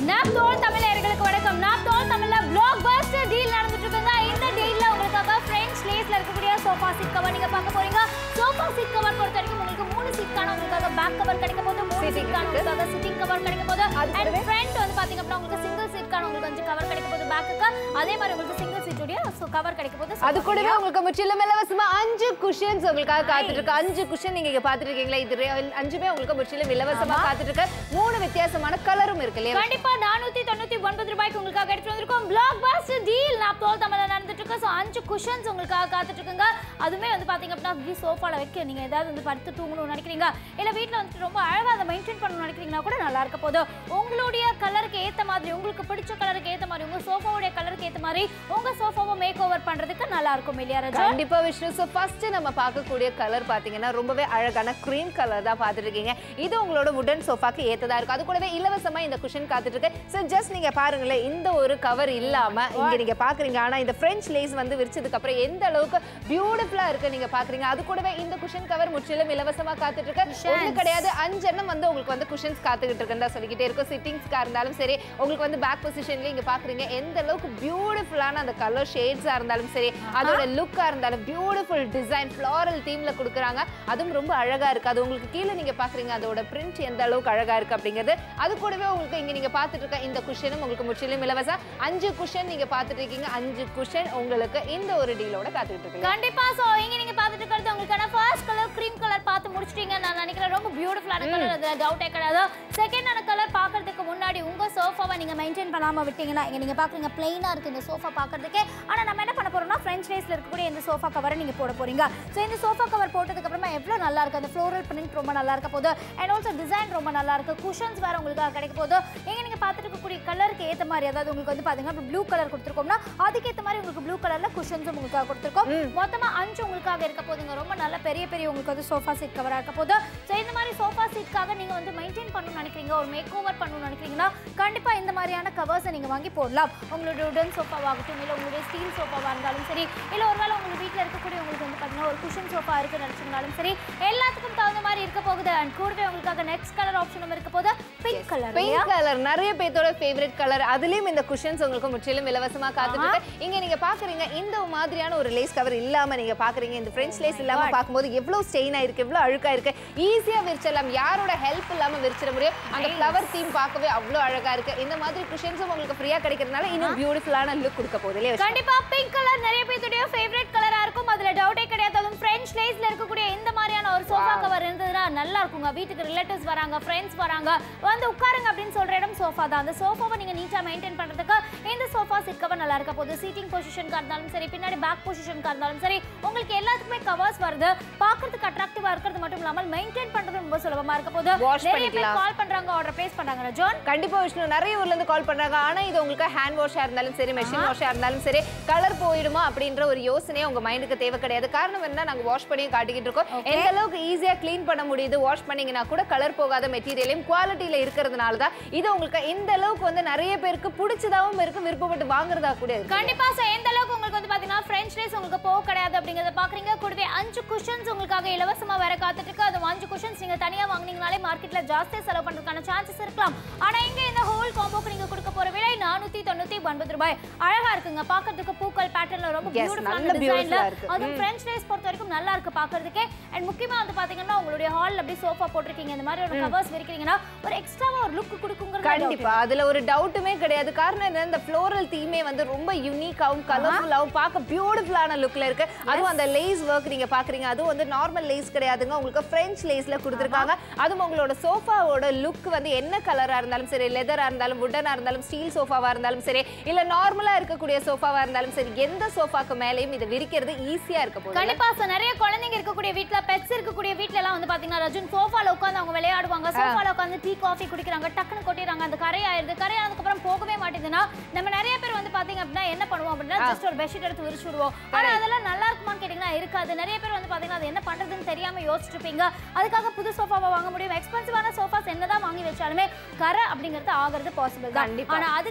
நாம் தோல் தமிழர்களுக்கு வணக்கம் நாம் தோல் தமிழ்ல பிளாக் பஸ்டர் டீல் நடந்துட்டு இருக்குங்க இந்த டீல்ல உங்களுக்காக ஃப்ரெண்ட்ஸ் லேஸ்ல இருக்கக்கூடிய சோஃபா சீட் கவர் நீங்க பார்க்க போறீங்க சோஃபா சீட் கவர் பொறுத்த வரைக்கும் உங்களுக்கு மூணு சீட்கான உங்களுக்காக பேக் கவர் கிடைக்க போகுது மூணு Seating சீட்கான இருக்கு. உங்களுக்காக சிட்டிங் கவர் கிடைக்க போகுது அது அண்ட் கூடவே- ஃப்ரண்ட் வந்து பாத்தீங்க அப்படின்னா உங்களுக்கு சிங்கிள் சீட்கான உங்களுக்கு வந்து கவர் கிடைக்க போகுது பேக்குக்கு அதே மாதிரி உங்களுக்கு சிங்கிள் சீட்டுடைய கவர் கிடைக்க போகுது அது கூடவே உங்களுக்கு முற்றிலும் இலவசமா அஞ்சு குஷன்ஸ் உங்களுக்காக காத்துட்டு இருக்கு அஞ்சு குஷன் நீங்க இங்க பாத்துட்டு இருக்கீங்களா இது ரெ- அஞ்சுமே உங்களுக்கு முற்றிலும் இலவசமா காத்துட்டு இருக்கு மூணு வித்தியாசமான கலரும் இருக்கு இல்லையா கண்டிப்பா நானூத்தி தொண்ணூத்தி ஒன்பது ரூபாய்க்கு உங்களுக்காக எடுத்து வந்திருக்கோம் பிளாக் பாஸ்டர் டீல் நான் தோல் தமிழ்ல நடந்துட்டு இருக்கு ஸோ அஞ்சு குஷன்ஸ் உங்களுக்காக காத்துட்டு இருக்குங்க அதுவுமே வந்து பாத்தீங்க அப்படின்னா அப்படி சோஃபால வைக்க நீங்க ஏதாவது வந்து படுத்து தூங்கணும்னு நினைக்கிறீங்க இல்ல வீட்ல வந்துட்டு ரொம்ப அழகா அதை மெயின்டைன் பண்ணணும்னு நினைக்கிறீங்கன்னா கூட நல்லா இருக்க போதும் உங்களுடைய கலருக்கு ஏத்த மாதிரி உங்களுக்கு பிடிச்ச கலருக்கு ஏத்த மாதிரி உங்க சோஃபாவுடைய கலருக்கு ஏத்த மாதிரி உங்க சோஃபாவை மேக் ஓவர் பண்றதுக்கு நல்லா இருக்கும் இல்லையா ரஜா கண்டிப்பா விஷ்ணு ஸோ ஃபர்ஸ்ட் நம்ம பார்க்கக்கூடிய கலர் பாத்தீங்கன்னா ரொம்பவே அழகான க்ரீம் கலர் தான் பார்த்துட்டு இருக்கீங்க இது உங்களோட வுடன் சோஃபாக்கு ஏத்ததா இருக்கும் அது கூடவே இலவசமா இந்த குஷன் காத்துட்டு இருக்கு ஸோ ஜஸ்ட் நீங்க பாருங்களேன் இந்த ஒரு கவர் இல்லாம இங்க நீங்க பாக்குறீங்க ஆனா இந்த பிரெஞ்ச் லேஸ் வந்து விரிச்சதுக்கு அப்புறம் எந்த அளவுக்கு பியூட்டிஃபுல்லா இருக்கு நீங்க பாக்குறீங்க அது கூடவே இந்த குஷன் கவர் முற்றிலும் இலவசமா காத்துட்டு இருக்கு ஒண்ணு கிடையாது அஞ்செண்ணம் வந்து உங்களுக்கு வந்து குஷன்ஸ் காத்துக்கிட்டு இருக்குன்னு தான் சொல்லிக்கிட்டே இருக்கும் சிட்டிங்ஸ்க்கா இருந்தாலும் சரி உங்களுக்கு வந்து பேக் பொசிஷன்ல இங்க பாக்குறீங்க எந்த அளவுக்கு பியூட்டிஃபுல்லான அந்த கலர் ஷேட்ஸா இருந்தாலும் சரி அதோட லுக்கா இருந்தாலும் பியூட்டிஃபுல் டிசைன் ஃப்ளாரல் தீம்ல கொடுக்குறாங்க அதுவும் ரொம்ப அழகா இருக்கு அது உங்களுக்கு கீழே நீங்க பாக்குறீங்க அதோட பிரிண்ட் எந்த அளவுக்கு அழகா இருக்கு அப்படிங்கிறது அது கூடவே உங்களுக்கு இங்க நீங்க பார்த்துட்டு இருக்க இந்த குஷனும் உங்களுக்கு முற்றிலும் இலவசம் அஞ்சு குஷன் நீங்க பார்த்துட்டு இருக்கீங்க அஞ்சு குஷன் உங்களுக்கு இந்த ஒரு டீலோட காத்துக்கிட்டு இருக்கீங்க கண்டிப்பா சோ இங்க நீங்க பாத்துட்டு இருக்கிறது உங்களுக்கான ஃபர்ஸ்ட் கலர் கிரீம் கலர் பார்த்து முடிச்சிட்டீங்க நான் நினைக்கிறேன் ரொம்ப பியூட்டிஃபுல்லான கலர் அதுல டவுட்டே கிடையாது செகண்டான கலர் பார்க்கிறதுக்கு முன்னாடி உங்க சோஃபாவை நீங்க மெயின்டைன் பண்ணாம விட்டீங்கன்னா இங்க நீங்க பாக்குறீங்க பிளைனா இருக்கு இந்த சோஃபா பார்க்கிறதுக்கே ஆனா நம்ம என்ன பண்ண போறோம்னா ஃப்ரெஞ்ச் லேஸ்ல இருக்கக்கூடிய இந்த சோஃபா கவரை நீங்க போட போறீங்க சோ இந்த சோஃபா கவர் போட்டதுக்கு அப்புறமா எவ்வளவு நல்லா இருக்கு அந்த ஃப்ளோரல் பிரிண்ட் ரொம்ப நல்லா இருக்க போகுது அண்ட் ஆல்சோ டிசைன் ரொம்ப நல்லா இருக்கு குஷன்ஸ் வேற உங்களுக்கு கிடைக்க போகுது இங்க நீங்க பார்த்துட்டு இருக்கக்கூடிய கலருக்கு ஏத்த மாதிரி அதாவது உங்களுக்கு வந்து பாத்தீங்கன்னா ப்ளூ கலர் கொடுத்துருக்கோம்னா அதுக்கேத்த மாதிரி உங்களுக்கு ப்ளூ கலர்ல குஷன்ஸும் உங்களுக்காக கொடுத்துருக்கோம் மொத்தமா அஞ்சு உங்களுக்காக இருக்க போதுங்க ரொம்ப நல்ல பெரிய பெரிய உங்களுக்கு வந்து சோஃபா சீட் கவரா இருக்க போது ஸோ இந்த மாதிரி சோஃபா சீட்காக நீங்க வந்து மெயின்டைன் பண்ணணும்னு நினைக்கிறீங்க ஒரு மேக் ஓவர் பண்ணணும்னு நினைக்கிறீங்கன்னா கண்டிப்பா இந்த மாதிரியான கவர்ஸை நீங்க வாங்கி போடலாம் உங்களுடைய உடன் சோஃபாவாகட்டும் இல்லை உங்களுடைய ஸ்டீல் சோஃபாவா இருந்தாலும் சரி இல்லை ஒருவேளை உங்க வீட்டில் இருக்கக்கூடிய உங்களுக்கு வந்து பார்த்தீங்கன்னா ஒரு குஷன் சோஃபா இருக்குன்னு நினைச்சிருந்தாலும் சரி எல்லாத்துக்கும் தகுந்த மாதிரி இருக்க போகுது அண்ட் கூடவே உங்களுக்காக நெக்ஸ்ட் கலர் ஆப்ஷனும் இருக்க போது பிங்க் கலர் பிங்க் கலர் நிறைய பேர்த்தோட ஃபேவரட் கலர் அதுலயும் இந்த குஷன்ஸ் உங்களுக்கு முற்றிலும் இலவசமா காத்துட்டு இருக்கு இங்க நீங்க பாக்குறீங்க இந்த மாதிரியான ஒரு லேஸ் கவர் இல்லாம நீங்க பாக்குறீங்க இந்த ஃப்ரெஞ்ச் லேஸ் இல்லாம பார்க்கும்போது எவ்வளவு ஸ்டெயின் ஆயிருக்கு எவ்வளவு அழுக்கா இருக்கு ஈஸியா விரிச்சிடலாம் யாரோட ஹெல்ப் இல்லாம விரிச்சிட முடியும் அந்த ஃப்ளவர் தீம் பார்க்கவே அவ்வளவு அழகா இருக்கு இந்த மாதிரி குஷன்ஸும் உங்களுக்கு ஃப்ரீயா கிடைக்கிறதுனால இன்னும் பியூட்டிஃபுல்லான லுக் கொடுக்க போகுது இல்லையா கண்டிப்பா பிங்க் கலர் நிறைய பேருடைய ஃபேவரட் கலரா இருக்கும் அதுல டவுட்டே கிடையாது அதுவும் ஃப்ரெஞ்ச் லேஸ்ல இருக்கக்கூடிய இந்த மாதிரியான ஒரு சோஃபா கவர் இருந்ததுன்னா நல்லா இருக்குங்க வீட்டுக்கு ரிலேட்டிவ்ஸ் வராங்க ஃப்ரெண்ட்ஸ் வராங்க வந்து உட்காருங்க அப்படின்னு சொல்ற இடம் சோஃபா தான் அந்த சோஃபாவை நீங்க நீட்டா மெயின்டைன் பண்றதுக்கு இந்த சோஃபா சிட் கவர் நல்லா இருக்க போகுது சீட்டிங் பொசிஷனுக்கா இருந்தாலும் சரி பின்னாடி பேக் பொசிஷனுக்கா இருந்தாலும் சரி உங்களுக்கு எல்லாத்துக்குமே கவர்ஸ் வருது பார்க்கிறதுக்கு அட்ராக்டிவா இருக்கிறது மட்டும் இல்லாமல் மெயின்டைன் பண்றது ரொம்ப சுலபமா இருக்க போகுது Wash நிறைய பேர் பண்ணிக்கலாம். கால் பண்றாங்க ஆர்டர் பிளேஸ் பண்றாங்க ஜோன் கண்டிப்பா விஷ்ணு நிறைய ஊர்ல இருந்து கால் பண்றாங்க ஆனா இது உங்களுக்கு ஹேண்ட் வாஷா இருந்தாலும் சரி மெஷின் வாஷா இருந்தாலும் சரி கலர் போயிடுமா அப்படின்ற ஒரு யோசனையே உங்க மைண்டுக்கு தேவை கிடையாது காரணம் என்ன நாங்க வாஷ் பண்ணி காட்டிக்கிட்டு இருக்கோம் எந்த அளவுக்கு ஈஸியா க்ளீன் பண்ண முடியுது வாஷ் பண்ணீங்கன்னா கூட கலர் போகாத மெட்டீரியலையும் குவாலிட்டியில இருக்கிறதுனால தான் இது உங்களுக்கு இந்த அளவுக்கு வந்து நிறைய பேருக்கு பிடிச்சதாவும் இருக்கு விருப்பப்பட்டு வாங்குறதா கூட இருக்கு கண்டிப்பா சார் எந்த அளவுக்கு உங்களுக்கு வந்து பாத்தீங்கன்னா ஃப்ரெஞ்ச் லேஸ் உங்களுக்கு போக கிடையாது அப்படிங்கறத பாக்குறீங்க கூடவே அஞ்சு குஷன்ஸ் உங்களுக்காக இலவசமா வேற காத்துட்டு இருக்கு அது அஞ்சு குஷன்ஸ் நீங்க தனியா வாங்குனீங்கனாலே மார்க்கெட்ல ஜாஸ்தியா செலவு பண்றதுக்கான சான்சஸ் இருக்கலாம் ஆனா இங்க இந்த ஹோல் காம்போக்கு நீங்க கொடுக்க போற விலை நானூத்தி தொண்ணூத்தி ஒன்பது ரூபாய் அழகா இருக்குங்க பாக்குறதுக்கு பூக்கள் பேட்டர்ன்ல ரொம்ப Yes, பியூட்டிஃபுல்லான நல்ல டிசைன்ல beautiful-ஆ இருக்கு. அதுவும் ஃப்ரெஞ்ச் லேஸ் பொறுத்த வரைக்கும் நல்லா இருக்கு பாக்குறதுக்கே அண்ட் முக்கியமா வந்து பாத்தீங்கன்னா உங்களுடைய ஹால்ல அப்படியே சோஃபா போட்டிருக்கீங்க இந்த மாதிரி ஒரு கவர்ஸ் விரிக்கிறீங்கன்னா ஒரு எக்ஸ்ட்ராவா ஒரு லுக் கொடுக்குங்கிறது கண்டிப்பா அதுல ஒரு டவுட்டுமே கிடையாது காரணம் என்ன இந்த ஃப்ளோரல் தீமே வந்து ரொம்ப யூனிக்காவும் கலர்ஃபுல்லாவும் பார்க்க பியூட்டிஃபுல்லான லுக்ல இருக்கு அதுவும் அந்த லேஸ் ஒர்க் நீங்க பாக்குறீங்க அதுவும் வந்து நார்மல் லேஸ் கிடையாதுங்க உங்களுக்கு பிரெஞ்ச் லேஸ்ல கொடுத்துருக்காங்க அதுவும் உங்களோட சோஃபாவோட லுக் வந்து என்ன கலரா இருந்தாலும் சரி லெதரா இருந்தாலும் வுட்டனா இருந்தாலும் ஸ்டீல் சோஃபாவா இருந்தாலும் சரி இல்ல நார்மலா இருக்கக்கூடிய சோஃபாவா இருந்தாலும் சரி எந்த சோஃபாக்கு மேலேயும் இதை விரிக்கிறது ஈஸியா இருக்க போகுது கண்டிப்பா சார் நிறைய குழந்தைங்க இருக்கக்கூடிய வீட்ல பெட்ஸ் இருக்கக்கூடிய வீட்ல எல்லாம் வந்து பாத்தீங்கன்னா ரஜுன் சோஃபால உட்காந்து அவங்க விளையாடுவாங்க சோஃபால உட்காந்து டீ காஃபி குடிக்கிறாங்க டக்குன்னு கொட்டிடுறாங்க அந்த கரை ஆயிருது கரை ஆனதுக்கு அப்புறம் போகவே மாட்டேங்குதுன்னா நம்ம நிறைய பேர் வந்து பாத்தீங்க அப்படின்னா என்ன பண்ணுவோம் அப்படின்னா ஜஸ்ட் ஒரு பெட்ஷீட் எடுத்து விரிச்சு விடுவோம் ஆனா அதெல்லாம் நல்லா இருக்குமான்னு கேட்டீங்கன்னா இருக்காது நிறைய பேர் வந்து பாத்தீங்கன்னா அது என்ன பண்றதுன்னு தெரியாம யோசிச்சுட்டு இருப்பீங்க அதுக்காக புது சோஃபாவை வாங்க முடியும் எக்ஸ்பென்சிவான சோஃபாஸ் என்னதான் வாங்கி வச்சாலுமே கரை அப்படிங்கிறது ஆகிறது பாசிபிள் தான் கண்டிப்பா. ஆனா அதுக்கு நீங்க மெயின்டைன்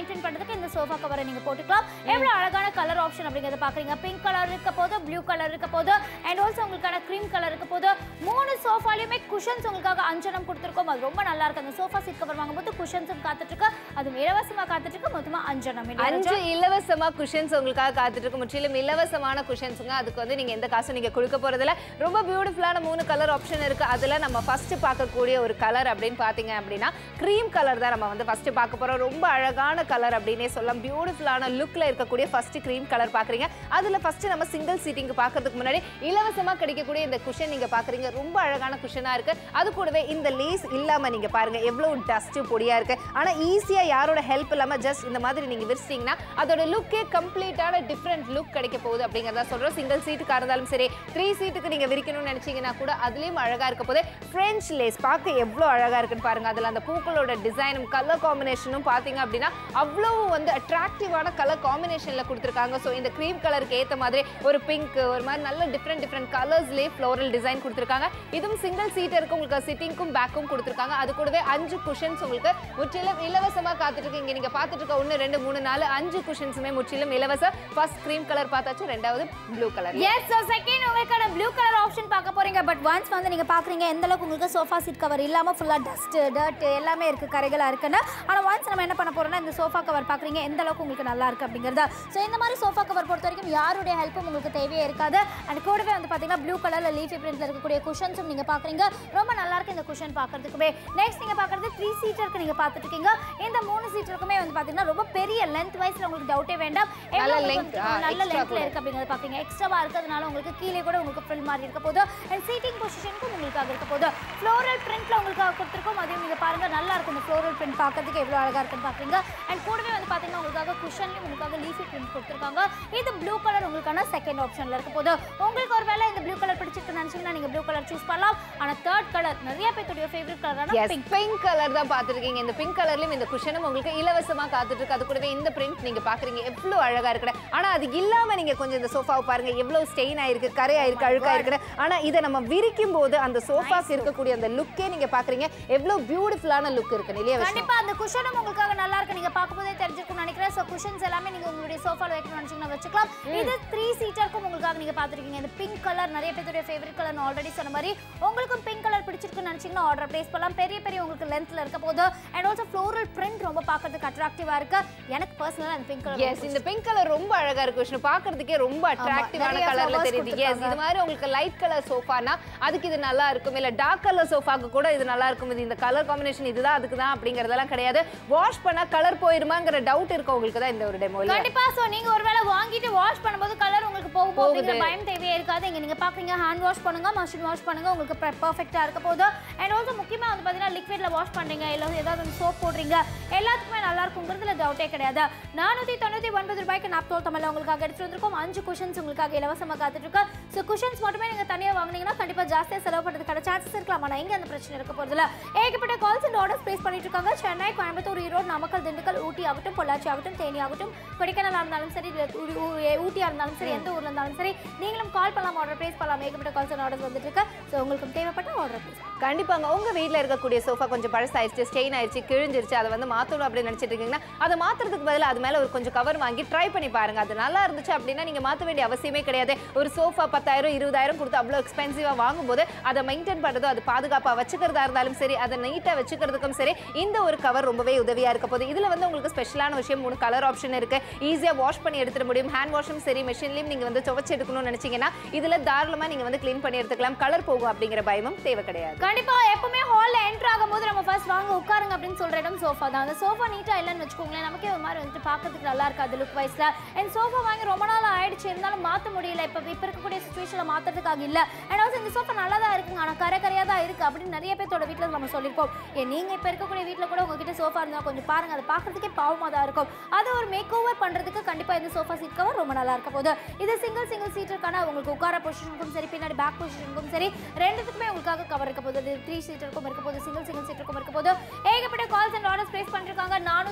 மெயின்டைன் பண்ணுறதுக்கு இந்த சோஃபா கவரை நீங்கள் போட்டுக்கலாம் எவ்வளோ அழகான கலர் ஆப்ஷன் அப்படிங்கிறத பார்க்குறீங்க பிங்க் கலர் இருக்க போது ப்ளூ கலர் இருக்க போது அண்ட் ஆல்சோ உங்களுக்கான க்ரீம் கலர் இருக்க போது மூணு சோஃபாலையுமே குஷன்ஸ் உங்களுக்காக அஞ்சனம் கொடுத்துருக்கோம் அது ரொம்ப நல்லா இருக்கு அந்த சோஃபா சீட் கவர் வாங்கும்போது குஷன்ஸும் காத்துட்டு இருக்கு அதுவும் இலவசமாக காத்துட்டு இருக்கு மொத்தமாக அஞ்சனம் இல்லையா அஞ்சு இலவசமா குஷன்ஸ் உங்களுக்காக காத்துட்டு இருக்கு முற்றிலும் இலவசமான குஷன்ஸுங்க அதுக்கு வந்து நீங்க எந்த காசும் நீங்க கொடுக்க போறதில்ல ரொம்ப பியூட்டிஃபுல்லான மூணு கலர் ஆப்ஷன் இருக்கு அதுல நம்ம ஃபர்ஸ்ட் பார்க்கக்கூடிய ஒரு கலர் அப்படின்னு பாத்தீங்க அப்படின்னா க்ரீம் கலர் தான் நம்ம வந்து ஃபர்ஸ்ட் பார்க்க போறோம் ரொம்ப அழகான கலர் அப்படின்னே சொல்லலாம் பியூட்டிஃபுல்லான லுக்ல இருக்கக்கூடிய ஃபர்ஸ்ட் க்ரீம் கலர் பாக்குறீங்க அதுல ஃபர்ஸ்ட் நம்ம சிங்கிள் சீட்டிங் பார்க்கறதுக்கு முன்னாடி இலவசமா கிடைக்கக்கூடிய இந்த குஷன் நீங்க பாக்குறீங்க ரொம்ப அழகான குஷனா இருக்கு அது கூடவே இந்த லேஸ் இல்லாம நீங்க பாருங்க எவ்வளவு டஸ்ட் பொடியா இருக்கு ஆனா ஈஸியா யாரோட ஹெல்ப் இல்லாம ஜஸ்ட் இந்த மாதிரி நீங்க விரிச்சிட்டீங்கன்னா அதோட லுக்கே கம்ப்ளீட்டான டிஃப்ரெண்ட் லுக் கிடைக்க போகுது அப்படிங்கறத சொல்றோம் சிங்கிள் சீட்டுக்கா இருந்தாலும் சரி த்ரீ சீட்டுக்கு நீங்க விரிக்கணும்னு நினைச்சீங்கன்னா கூட அதுலயும் அழகா இருக்க போது ஃப்ரெஞ்ச் லேஸ் பார்க்க எவ்வளோ அழகா இருக்குன்னு பாருங்க அதுல அந்த பூக்களோட டிசைனும் கலர் காம்பினேஷனும் பாத்தீங்க அப்படின்னா அவ்வளவு வந்து அட்ராக்டிவான கலர் காம்பினேஷன்ல கொடுத்துருக்காங்க ஸோ இந்த க்ரீம் கலருக்கு ஏத்த மாதிரி ஒரு பிங்க் ஒரு மாதிரி நல்ல டிஃப்ரெண்ட் டிஃப்ரெண்ட் கலர்ஸ்லேயே ஃப்ளோரல் டிசைன் கொடுத்துருக்காங்க இதுவும் சிங்கிள் சீட்டருக்கு உங்களுக்கு சிட்டிங்க்கும் பேக்கும் கொடுத்துருக்காங்க அது கூடவே அஞ்சு குஷன்ஸ் உங்களுக்கு முற்றிலும் இலவசமா காத்துட்டு இருக்கு இங்க நீங்க பார்த்துட்டு இருக்க ஒன்று ரெண்டு மூணு நாலு அஞ்சு குஷன்ஸுமே முற்றிலும் இலவச ஃபர்ஸ்ட் க்ரீம் கலர் பார்த்தாச்சு ரெண்டாவது blue colour yes so second உங்களுக்கான ப்ளூ கலர் ஆப்ஷன் பார்க்க போறீங்க பட் ஒன்ஸ் வந்து நீங்க பாக்குறீங்க எந்த அளவுக்கு உங்களுக்கு சோஃபா சீட் கவர் இல்லாம ஃபுல்லா டஸ்ட் டர்ட் எல்லாமே இருக்கு கரைகளா இருக்குன்னு ஆனா ஒன்ஸ் நம்ம என்ன பண்ண போறோம்னா இந்த சோஃபா கவர் பாக்குறீங்க எந்த அளவுக்கு உங்களுக்கு நல்லா இருக்கு அப்படிங்கறத ஸோ இந்த மாதிரி சோஃபா கவர் பொறுத்த வரைக்கும் யாருடைய ஹெல்ப்பும் உங்களுக்கு தேவையே இருக்காது அண்ட் கூடவே வந்து பாத்தீங்கன்னா ப்ளூ கலர்ல லீஃபி பிரிண்ட்ல இருக்கக்கூடிய குஷன்ஸும் நீங்க பாக்குறீங்க ரொம்ப நல்லா இருக்கு இந்த குஷன் பாக்குறதுக்குமே நெக்ஸ்ட் நீங்க பாக்குறது த்ரீ சீட்டருக்கு நீங்க பாத்துட்டு இருக்கீங்க இந்த மூணு சீட்டருக்குமே வந்து பாத்தீங்கன்னா ரொம்ப பெரிய லென்த் வைஸ்ல உங்களுக்கு டவுட்டே வேண்டாம் எவ்வளவு நல்ல உங்களுக்கு length, ஆ, நல்ல extra லென்த்ல கூட. இருக்கு அப்படிங்கிறது பாப்பீங்க எக்ஸ்ட்ராவா இருக்கிறதுனால உங்களுக்கு கீழே கூட உங்களுக்கு ஃபில் மாதிரி இருக்க போது அண்ட் சீட்டிங் பொசிஷனுக்கும் உங்களுக்காக இருக்க போது ஃப்ளோரல் பிரிண்ட்ல உங்களுக்காக கொடுத்துருக்கோம் அதையும் நீங்க பாருங்க நல்லா இருக்கும் இந்த ஃப்ளோரல் பிரிண்ட் பார்க்கறதுக்கு எவ்வளவு அழகா இருக்குன்னு பாக்குறீங்க அண்ட் கூடவே வந்து பாத்தீங்கன்னா உங்களுக்காக குஷன்லயும் உங்களுக்காக லீஃபி பிரிண்ட் கொடுத்துருக்காங்க இது ப்ளூ கலர் உங்களுக்கான செகண்ட் ஆப்ஷன்ல இருக்க போது உங்களுக்கு ஒரு வேளை இந்த ப்ளூ கலர் பிடிச்சிருக்குன்னு நினைச்சீங்கன்னா நீங்க ப்ளூ கலர் சூஸ் பண்ணலாம் ஆனா தேர்ட் கலர் நிறைய பேத்துடைய ஃபேவரட் கலரான எஸ் பிங்க் கலர் தான் பார்த்துருக்கீங்க இந்த பிங்க் கலர்லயும் இந்த குஷனும் உங்களுக்கு இலவசமா காத்துட்டு இருக்கு அது கூடவே இந்த பிரிண்ட் நீங்க பாக்குறீங்க எவ்வளவு அழகா இருக்கு ஆனா அது இல்லாம நீங்க கொஞ்சம் இந்த சோஃபாவை பாருங்க எவ்வளவு ஸ்டெயின் ஆயிருக்கு கரை ஆயிருக்கு அழுக்கா இருக்கு ஆனா இதை நம்ம விரிக்கும் போது அந்த சோஃபாக்கு இருக்கக்கூடிய அந்த லுக்கே நீங்க பாக்குறீங்க எவ்வளவு பியூட்டிஃபுல்லான லுக் இருக்கு இல்லையா விஷ்ணு கண்டிப்பா அந்த குஷனும் உங்களுக்காக நல்லா இருக்கு நீங்க பார்க்கும்போதே தெரிஞ்சிருக்கும்னு நினைக்கிறேன் ஸோ குஷன்ஸ் எல்லாமே நீங்க உங்களுடைய சோஃபால வைக்கணும்னு நினைச்சீங்கன்னா வச்சுக்கலாம் இது த்ரீ சீட்டருக்கும் உங்களுக்காக நீங்க பார்த்துருக்கீங்க இந்த பிங்க் கலர் நிறைய பேருடைய ஃபேவரட் கலர் ஆல்ரெடி சொன்ன மாதிரி உங்களுக்கும் பிங்க் கலர் பிடிச்சிருக்குன்னு நினைச்சீங்கன்னா ஆர்டர் பிளேஸ் பண்ணலாம் பெரிய பெரிய உங்களுக்கு லென்த்ல இருக்க போது அண்ட் ஆல்சோ ஃப்ளோரல் பிரிண்ட் ரொம்ப பார்க்கறதுக்கு அட்ராக்டிவா இருக்கு எனக்கு பர்சனலா அந்த பிங்க் கலர் எஸ் இந்த பிங்க் கலர் ரொம்ப அழகா இருக்கு விஷ்ணு பாக்குறதுக்கே ரொம்ப அட்ராக்டிவான நிறைய கலர்ல flowers தெரியுது எஸ் கொடுத்திருக்காங்க. இது மாதிரி உங்களுக்கு லைட் கலர் சோஃபானா அதுக்கு இது நல்லா இருக்கும் இல்ல டார்க் கலர் சோஃபாக்கு கூட இது நல்லா இருக்கும் இது இந்த கலர் காம்பினேஷன் இதுதான் அதுக்கு தான் அப்படிங்கறதெல்லாம் கிடையாது வாஷ் பண்ணா கலர் போயிருமாங்கிற டவுட் இருக்கு உங்களுக்கு தான் இந்த ஒரு டெமோ கண்டிப்பா சோ நீங்க ஒருவேளை வாங்கிட்டு வாஷ் பண்ணும்போது கலர் உங்களுக்கு போகும் போகுது. அப்படிங்கிற பயம் தேவையே இருக்காது இங்க நீங்க பாக்குறீங்க ஹேண்ட் வாஷ் பண்ணுங்க மஷின் வாஷ் பண்ணுங்க உங்களுக்கு பெர்ஃபெக்ட்டா இருக்க போகுது அண்ட் ஆல்சோ முக்கியமா வந்து பாத்தீங்கன்னா லிக்விட்ல வாஷ் பண்றீங்க இல்ல ஏதாவது சோப் போடுறீங்க எல்லாத்துக்குமே நல்லா இருக்குங்கிறதுல டவுட்டே கிடையாது நானூத்தி தொண்ணூத்தி ஒன்பது ரூபாய்க்கு நாப்தோல் தமிழ்ல உங்களுக்காக எடுத்து வந்திருக்கோம் அஞ்சு குஷன்ஸ் உங்களுக்காக இலவசமா காத்துட்டு இருக்கு ஸோ குஷன்ஸ் மட்டுமே நீங்க தனியா வாங்குனீங்கன்னா கண்டிப்பா ஜாஸ்தியா செலவு பண்றதுக்கான சான்சஸ் இருக்கலாம் ஆனா இங்க அந்த பிரச்சனை இருக்க போறதுல ஏகப்பட்ட கால்ஸ் அண்ட் ஆர்டர்ஸ் பிளேஸ் பண்ணிட்டு இருக்காங்க சென்னை கோயம்புத்தூர் ஈரோடு நாமக்கல் திண்டுக்கல் ஊட்டி ஆகட்டும் பொள்ளாச்சி ஆகட்டும் தேனி ஆகட்டும் கொடைக்கானலா இருந்தாலும் சரி இல்ல ஊ- ஊ- ஊட்டியா இருந்தாலும் சரி எந்த ஊர்ல இருந்தாலும் சரி நீங்களும் கால் பண்ணலாம் ஆர்டர் பிளேஸ் பண்ணலாம் ஏகப்பட்ட கால்ஸ் அண்ட் ஆர்டர்ஸ் வந்துட்டு இருக்கு ஸோ உங்களுக்கு தேவைப்பட்ட ஆர்டர் பிளேஸ் கண்டிப்பாங்க உங்க வீட்ல இருக்கக்கூடிய சோஃபா கொஞ்சம் பழசாயிருச்சு ஸ்டெயின் ஆயிருச்சு கிழிஞ்சிருச்சு அதை வந்து மாத்தணும் அப்படின்னு நினைச்சிட்டு இருக்கீங்கன்னா அதை மாத்துறதுக்கு பதிலா அது மேல ஒரு கொஞ்சம் கவர் வாங்கி ட்ரை பண்ணி பாருங்க அது நல்லா இருந்துச்சு அப்படின்னா நீங்க மாத்த வேண்டிய அவசியமே கிடையாது ஒரு சோஃபா பத்தாயிரம் இருபதாயிரம் கொடுத்து அவ்வளோ எக்ஸ்பென்சிவா வாங்கும்போது அதை மெயின்டைன் பண்றதோ அது பாதுகாப்பா வச்சுக்கிறதா இருந்தாலும் சரி அதை நீட்டா வச்சுக்கிறதுக்கும் சரி இந்த ஒரு கவர் ரொம்பவே உதவியா இருக்க போகுது இதுல வந்து உங்களுக்கு ஸ்பெஷலான விஷயம் மூணு கலர் ஆப்ஷன் இருக்கு ஈஸியா வாஷ் பண்ணி எடுத்துட முடியும் ஹேண்ட் வாஷும் சரி மெஷின்லயும் நீங்க வந்து துவைச்சு எடுக்கணும்னு நினைச்சீங்கன்னா இதுல தாராளமா நீங்க வந்து க்ளீன் பண்ணி எடுத்துக்கலாம் கலர் போகும் அப்படிங்கிற பயமும் தேவை கிடையாது கண்டிப்பா எப்பவுமே ஹால்ல என்டர் ஆகும்போது நம்ம ஃபர்ஸ்ட் வாங்க உட்காருங்க அப்படின்னு சொல்ற இடம் சோஃபா தான் அந்த சோஃபா நீட்டா இல்லைன்னு வச்சுக்கோங்களேன் நமக்கே ஒரு மாதிரி வந்துட்டு பார்க்கறதுக்கு நல்லா இருக்காது லுக் வைஸ்ல அண்ட் சோஃபா வாங்கி ரொம்ப நாள் ஆயிடுச்சு இருந்தாலும் மாத்த முடியல இப்போ இப்போ இருக்கக்கூடிய சுச்சுவேஷன்ல மாத்துறதுக்காக இல்ல அண்ட் ஆல்சோ இந்த சோஃபா நல்லா தான் இருக்குங்க ஆனா கரை கரையா தான் இருக்கு அப்படின்னு நிறைய பேர்த்தோட வீட்ல நம்ம சொல்லியிருக்கோம் ஏன் நீங்க இப்போ இருக்கக்கூடிய வீட்ல கூட உங்ககிட்ட சோஃபா இருந்தா கொஞ்சம் பாருங்க அதை பார்க்கறதுக்கே பாவமா தான் இருக்கும் அது ஒரு மேக் ஓவர் பண்றதுக்கு கண்டிப்பா இந்த சோஃபா சீட் கவர் ரொம்ப நல்லா இருக்க போகுது இது சிங்கிள் சிங்கிள் சீட்டருக்கான உங்களுக்கு உட்கார பொசிஷனுக்கும் சரி பின்னாடி பேக் பொசிஷனுக்கும் சரி ரெண்டுத்துக்குமே உங்களுக்காக கவர் இருக்க போகுது த்ரீ சீட்டருக்கும் இருக்க போது சிங்கிள் சிங்கிள் சீட்டருக்கும் இருக்க போது ஏகப்பட்ட கால்ஸ் அண்ட் ஆர்டர்ஸ் பிளேஸ் பண்ணிருக்காங்க நானூத்தி தொண்ணூத்தி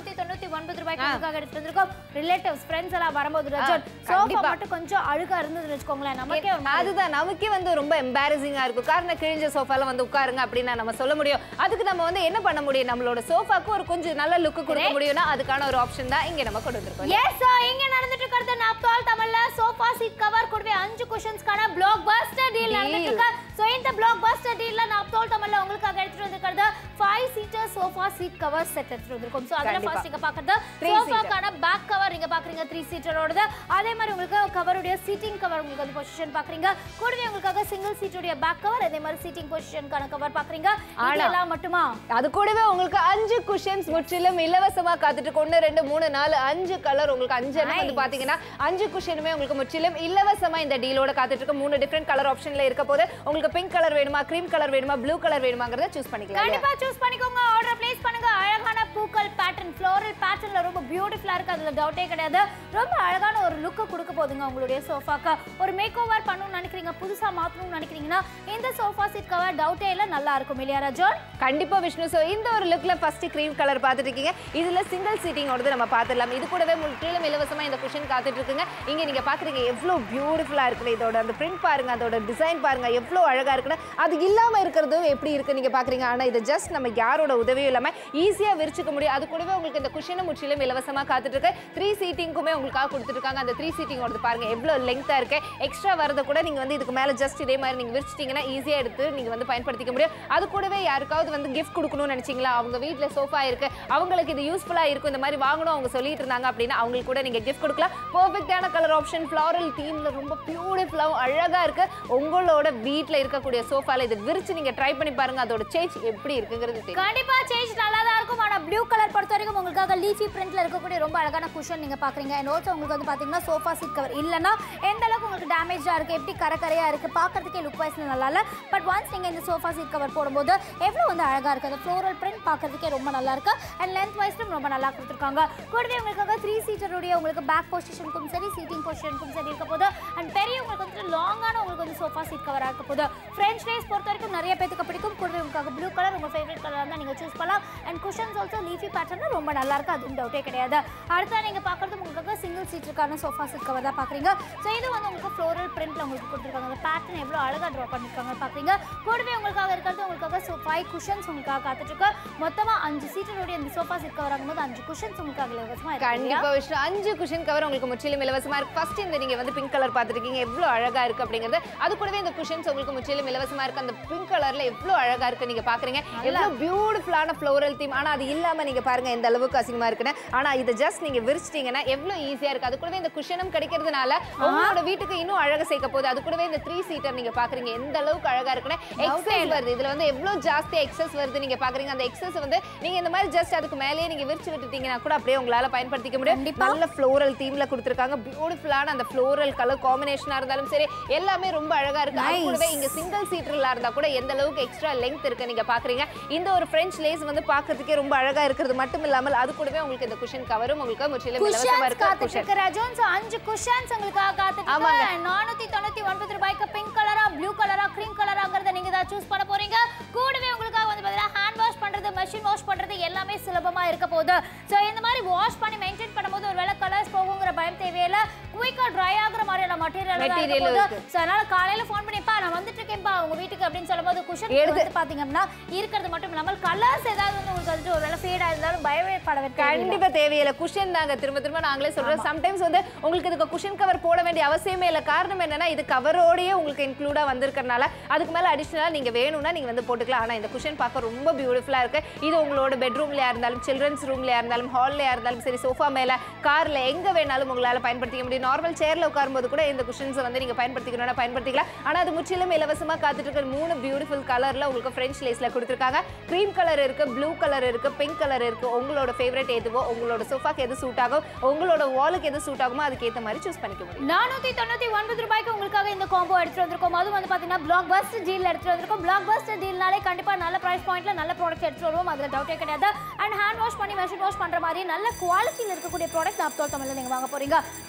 தொண்ணூத்தி ஒன்பது ரூபாய்க்கு உங்களுக்காக எடுத்து வந்திருக்கோம் ரிலேட்டிவ்ஸ் ஃப்ரெண்ட்ஸ் எல்லாம் வரும்போது ரஜன் சோஃபா கண்டிப்பா. மட்டும் கொஞ்சம் அழுகா இருந்ததுன்னு வச்சுக்கோங்களேன் நமக்கே ஒரு மாதிரி அதுதான் நமக்கே வந்து ரொம்ப எம்பாரசிங்கா இருக்கும் காரணம் கிழிஞ்ச சோஃபால வந்து உட்காருங்க அப்படின்னா நம்ம சொல்ல முடியும் அதுக்கு நம்ம வந்து என்ன பண்ண முடியும் நம்மளோட சோஃபாக்கு ஒரு கொஞ்சம் நல்ல லுக் கொடுக்க முடியும்னா அதுக்கான ஒரு ஆப்ஷன் தான் இங்க நம்ம கொண்டு வந்திருக்கோம் எஸ் இங்க நடந்துட்டு இருக்கிறது நாப்தால் தமிழ்ல சோஃபா சீட் கவர் கூடவே அஞ்சு குஷன்ஸ்க்கான பிளாக் பஸ்டர் டீல் நடந்துட்டு இருக்கு சோ இந்த பிளாக் பஸ்டர் டீல்ல நாப்தால் தமிழ்ல உங்களுக்காக எடுத்துட்டு வந்திருக்கிறது five seater sofa seat cover set எடுத்துட்டு வந்திருக்கோம் சோ அதுல கண்டிப்பா. ஃபர்ஸ்ட் நீங்க பாக்குறது Three seater. சோஃபாக்கான பேக் கவர் நீங்க பாக்குறீங்க த்ரீ சீட்டரோடது அதே மாதிரி உங்களுக்கு கவருடைய சீட்டிங் கவர் உங்களுக்கு வந்து பொசிஷன் பாக்குறீங்க கூடவே உங்களுக்காக சிங்கிள் சீட்டுடைய பேக் கவர் அதே மாதிரி சீட்டிங் பொசிஷனுக்கான கவர் பாக்குறீங்க இது ஆனா- எல்லாம் மட்டுமா அது கூடவே உங்களுக்கு அஞ்சு குஷன்ஸ் முற்றிலும் இலவசமா காத்துட்டு இருக்கு. ஒண்ணு ரெண்டு மூணு நாலு அஞ்சு கலர் உங்களுக்கு அஞ்சு எண்ணம் வந்து Nice. பாத்தீங்கன்னா அஞ்சு குஷனுமே உங்களுக்கு முற்றிலும் இலவசமா இந்த டீலோட காத்துட்டு இருக்கு மூணு டிஃப்ரெண்ட் கலர் ஆப்ஷன்ல இருக்க போது உங்களுக்கு பிங்க் கலர் வேணுமா கிரீம் கலர் வேணுமா ப்ளூ கலர் வேணுமாங்கறத சூஸ் பண்ணிக்கலாம் இல்லையா? கண்டிப்பா சூஸ் பண்ணிக்கோங்க ஆர்டர் பிளேஸ் பண்ணுங்க அழகான பூக்கள் பேட்டர்ன் ஃப்ளோரல் பேட்டர்ன்ல ரொம்ப பியூட்டிஃபுல்லா இருக்கு அதுல டவுட்டே கிடையாது ரொம்ப அழகான ஒரு லுக் கொடுக்க போதுங்க உங்களுடைய சோஃபாக்கு ஒரு மேக் ஓவர் பண்ணணும்னு நினைக்கிறீங்க புதுசா மாத்தணும்னு நினைக்கிறீங்கன்னா இந்த சோஃபா சீட் கவர் டவுட்டே இல்ல நல்லா இருக்கும் இல்லையா ரஜோன் கண்டிப்பா விஷ்ணு சோ இந்த ஒரு லுக்ல ஃபர்ஸ்ட் கிரீம் கலர் பார்த்துட்டு இருக்கீங்க இதுல சிங்கிள் சீட்டிங்கோடது நம்ம பார்த்துடலாம் இது கூடவே முற்றிலும் இலவசமா இந்த குஷன் காத்துட்டு இருக்குங்க இங்க நீங்க பாக்குறீங்க எவ்வளவு பியூட்டிஃபுல்லா இருக்குது இதோட அந்த பிரிண்ட் பாருங்க அதோட டிசைன் பாருங்க எவ்வளவு அழகா இருக்குன்னு அது இல்லாம இருக்கிறதும் எப்படி இருக்கு நீங்க பாக்குறீங்க ஆனா இது ஜஸ்ட் நம்ம யாரோட உதவியும் இல்லாம ஈஸியா விரிச்சுக்க முடியும் அது கூடவே உங்களுக்கு இந்த குஷனும் முற்றிலும் இலவசமா காத்துட்டு இருக்கு த்ரீ சீட்டிங்க்குமே உங்களுக்காக கொடுத்துருக்காங்க அந்த த்ரீ சீட்டிங்கோடது பாருங்க எவ்வளவு லெங்தா இருக்கு எக்ஸ்ட்ரா வரத கூட நீங்க வந்து இதுக்கு மேல ஜஸ்ட் இதே மாதிரி நீங்க விரிச்சிட்டீங்கன்னா ஈஸியா எடுத்து நீங்க வந்து பயன்படுத்திக்க முடியும் அது கூடவே யாருக்காவது வந்து கிஃப்ட் கொடுக்கணும்னு நினைச்சீங்களா அவங்க வீட்ல சோஃபா இருக்கு அவங்களுக்கு இது யூஸ்ஃபுல்லா இருக்கும் இந்த மாதிரி வாங்கணும் அவங்க சொல்லிட்டு இருந்தாங்க அப்படின்னா அவங்களுக்கு கூட நீங்க கிஃப்ட் கொடுக்கலாம் பெர்ஃபெக்ட்டான கலர் ஆப்ஷன் ஃப்ளாரல் தீம்ல ரொம்ப பியூட்டிஃபுல்லாகவும் அழகா இருக்கு உங்களோட வீட்ல இருக்கக்கூடிய சோஃபால இது விரிச்சு நீங்க ட்ரை பண்ணி பாருங்க அதோட சேஞ்ச் எப்படி இருக்குங்கிறது தெரியும் கண்டிப்பா சேஞ்ச் நல்லா தான் இருக்கும் ஆனா ப்ளூ கலர் பொறுத்த வரைக்கும் உங்களுக்காக லீஃபி பிரிண்ட்ல இருக்கக்கூடிய ரொம்ப அழகான குஷன் நீங்க பாக்குறீங்க அண்ட் ஆல்சோ உங்களுக்கு வந்து பாத்தீங்கன்னா சோஃபா சீட் கவர் இல்லனா எந்த அளவுக்கு உங்களுக்கு டேமேஜா இருக்கு எப்படி கரக்கரையா இருக்கு பாக்குறதுக்கே லுக் வைஸ் நல்லா இல்ல பட் ஒன்ஸ் நீங்க இந்த சோஃபா சீட் கவர் போடும்போது எவ்வளவு வந்து அழகா இருக்கு அந்த ஃப்ளோரல் பிரிண்ட் பாக்குறதுக்கே ரொம்ப நல்லா இருக்கு அண்ட் லென்த் வைஸ்லும் ரொம்ப நல்லா கொடுத்துருக்காங்க கூடவே உங்களுக்காக த்ரீ சீட்டருடைய உங்களுக்கு பேக் பொசிஷனுக்கும் சரி சீட்டிங் பொசிஷனுக்கும் சரி இருக்க போது அண்ட் பெரிய உங்களுக்கு வந்து லாங்கான உங்களுக்கு வந்து சோஃபா சீட் கவராக இருக்க போது ஃப்ரெஞ்ச் லேஸ் பொறுத்த வரைக்கும் நிறைய பேத்துக்கு பிடிக்கும் கூடவே உங்களுக்கு ப்ளூ கலர் உங்க ஃபேவரட் கலர் தான் நீங்க சூஸ் பண்ணலாம் and cushions also leafy pattern ரொம்ப நல்லா இருக்கு அதுவும் டவுட்டே கிடையாது அடுத்தா நீங்க பார்க்கறது உங்களுக்கு சிங்கிள் சீட்டுக்கான சோஃபா சீட் கவர் தான் பாக்குறீங்க ஸோ இது வந்து உங்களுக்கு ஃப்ளோரல் பிரிண்ட்ல உங்களுக்கு கொடுத்துருக்காங்க அந்த பேட்டர்ன் எவ்வளோ அழகா ட்ரா பண்ணிருக்காங்க பாக்குறீங்க கூடவே உங்களுக்காக இருக்கிறது உங்களுக்காக ஸோ ஃபைவ் குஷன்ஸ் உங்களுக்காக காத்துட்டு இருக்கு மொத்தமா அஞ்சு சீட்டருடைய இந்த சோஃபா சீட் கவர் ஆகும்போது அஞ்சு குஷன்ஸ் உங்களுக்காக இலவசமா இருக்கு இல்லையா? கண்டிப்பா விஷ்ணு அஞ்சு குஷன் கவர் உங்களுக்கு முற்றிலும் இலவசமா இருக்கு ஃபர்ஸ்ட் இந்த நீங்க வந்து பிங்க் கலர் பார்த்துருக்கீங்க எவ்வளவு அழகா இருக்கு அப்படிங்கிறது அது கூடவே இந்த குஷன்ஸ் உங்களுக்கு முற்றிலும் இலவசமா இருக்கு அந்த பிங்க் கலர்ல எவ்வளவு அழகா இருக்கு நீங்க பாக்குறீங்க எவ்வளவு பியூட்டிஃபுல்லான ஃப்ளோரல் தீம் ஆனா அது இல்லாம நீங்க பாருங்க எந்த அளவுக்கு அசிங்கமா இருக்குன்னு ஆனா இதை ஜஸ்ட் நீங்க விரிச்சிட்டீங்கன்னா எவ்வளவு ஈஸியா இருக்கு அது கூடவே இந்த குஷனும் கிடைக்கிறதுனால உங்களோட வீட்டுக்கு இன்னும் அழகா சேர்க்க போகுது அது கூடவே இந்த த்ரீ சீட்டர் நீங்க பாக்குறீங்க எந்த அளவுக்கு அழகா இருக்குன்னு எக்ஸஸ் வருது இதுல வந்து எவ்வளவு ஜாஸ்தி எக்ஸஸ் வருது நீங்க பாக்குறீங்க அந்த எக்ஸஸ் வந்து நீங்க இந்த மாதிரி ஜஸ்ட் அதுக்கு மேலேயே நீங்க விரிச்சு விட்டுட்டீங்கன்னா கூட அப்படியே உங்களால பயன்படுத்திக்க முடியும் கண்டிப்பா. நல்ல ஃப்ளோரல் தீம்ல கொடுத்துருக்காங்க பியூட்டிஃபுல்லான அந்த ஃப்ளோரல் கலர் காம்பினேஷனா இருந்தாலும் சரி எல்லாமே ரொம்ப அழகா இருக்கு அது Nice. கூடவே இங்க சிங்கிள் சீட்டர்ல இருந்தா கூட எந்த அளவுக்கு எக்ஸ்ட்ரா லெங்த் இருக்கு நீங்க பாக்குறீங்க இந்த ஒரு ஃப்ரெஞ்ச் லேஸ் வந்து பாக்குறதுக்கே ரொம்ப அழகா இருக்கிறது மட்டும் இல்லாமல் அது கூடவே உங்களுக்கு இந்த குஷன் கவரும் உங்களுக்கு முற்றிலும் இலவசமா குஷன்ஸ் இருக்கு காத்துட்டு குஷன் இருக்கு ரஜோன் So, அஞ்சு குஷன்ஸ் உங்களுக்காக காத்துட்டு ஆமாங்க. இருக்கு நானூத்தி தொண்ணூத்தி ஒன்பது ரூபாய்க்கு பிங்க் கலரா ப்ளூ கலரா கிரீம் கலராங்கிறத நீங்க தான் சூஸ் பண்ண போறீங்க கூடவே உங்களுக்காக வந்து பாத்தீங்கன்னா ஹேண்ட் வாஷ் பண்றது மெஷின் வாஷ் பண்றது எல்லாமே சுலபமா இருக்க போகுது சோ இந்த மாதிரி வாஷ் பண்ணி மெயின்டைன் பண்ணும்போது ஒருவேளை கலர்ஸ் போகுங்கிற பயம் தேவையில்ல குயிக்கா ட்ரை ஆகுற மாதிரியான மெட்டீரியல் தான் Material இருக்க போகுது இருக்கு. சோ அதனால காலையில ஃபோன் பண்ணிப்பா நான் வந்துட்டு இருக்கேன்ப்பா உங்க வீட்டுக்கு அப்படின்னு சொல்லும்போது குஷன் எடுத்து- வந்து பாத்தீங்கன்னா இருக்கிறது மட்டும் இல்லாமல் கலர்ஸ் ஏதாவது வந்து உங்களுக்கு வந்துட்டு ஒருவேளை ஃபேட் ஆயிருந்தாலும் பயமே பட வேண்டிய கண்டிப்பா தேவையில்லை குஷன் தாங்க திரும்ப திரும்ப நாங்களே சொல்றோம் சம்டைம்ஸ் வந்து உங்களுக்கு இதுக்கு குஷன் கவர் போட வேண்டிய அவசியமே இல்லை காரணம் என்னன்னா இது கவரோடயே உங்களுக்கு இன்க்ளூடா வந்திருக்கறனால அதுக்கு மேல அடிஷனலா நீங்க வேணும்னா நீங்க வந்து போட்டுக்கலாம் ஆனா இந்த குஷன் பார்க்க ரொம்ப பியூட்டிஃபுல்லா இருக்கு இது உங்களோட பெட்ரூம்லயா இருந்தாலும் சில்ட்ரன்ஸ் ரூம்லயா இருந்தாலும் ஹால்லயா இருந்தாலும் சரி சோஃபா மேல கார்ல எங்க வேணாலும் உங்களால பயன்படுத்திக்க முடியும் நார்மல் சேர்ல உட்காரும்போது கூட இந்த குஷன்ஸ் வந்து நீங்க பயன்படுத்திக்கணும்னா பயன்படுத்திக்கலாம் ஆனா அது முற்றிலும் இலவசமா காத்துட்டு இருக்க மூணு பியூட்டிஃபுல் கலர்ல உங்களுக்கு ஃப்ரெஞ்ச் லேஸ்ல கொடுத்துருக்காங்க க்ரீம் கலர் இருக்கு ப்ளூ கலர் இருக்கு பிங்க் கலர் இருக்கு உங்களோட ஃபேவரட் எதுவோ உங்களோட சோஃபாக்கு எது சூட் ஆகும் உங்களோட வாலுக்கு எது சூட் ஆகுமோ அதுக்கு ஏத்த மாதிரி சூஸ் பண்ணிக்க முடியும் நானூத்தி தொண்ணூத்தி ஒன்பது ரூபாய்க்கு உங்களுக்காக இந்த காம்போ எடுத்துட்டு வந்திருக்கோம் அதுவும் வந்து பாத்தீங்கன்னா பிளாக் பஸ்டர் டீல் எடுத்துட்டு வந்திருக்கோம் பிளாக் பஸ்டர் டீல்னாலே கண்டிப்பா நல்ல பிரைஸ் பாயிண்ட்ல நல்ல ப்ராடக்ட் எடுத்துட்டு வருவோம் அதுல டவுட்டே கிடையாது அண்ட் ஹேண்ட் வாஷ் பண்ணி மெஷின் வாஷ் பண்ற மாதிரி நல்ல குவாலிட்டியில் இருக்கக்கூடிய ப்ராடக்ட் லாப்டாப் தமிழ்ல நீங்க வாங்க போறீங்க நார்மலா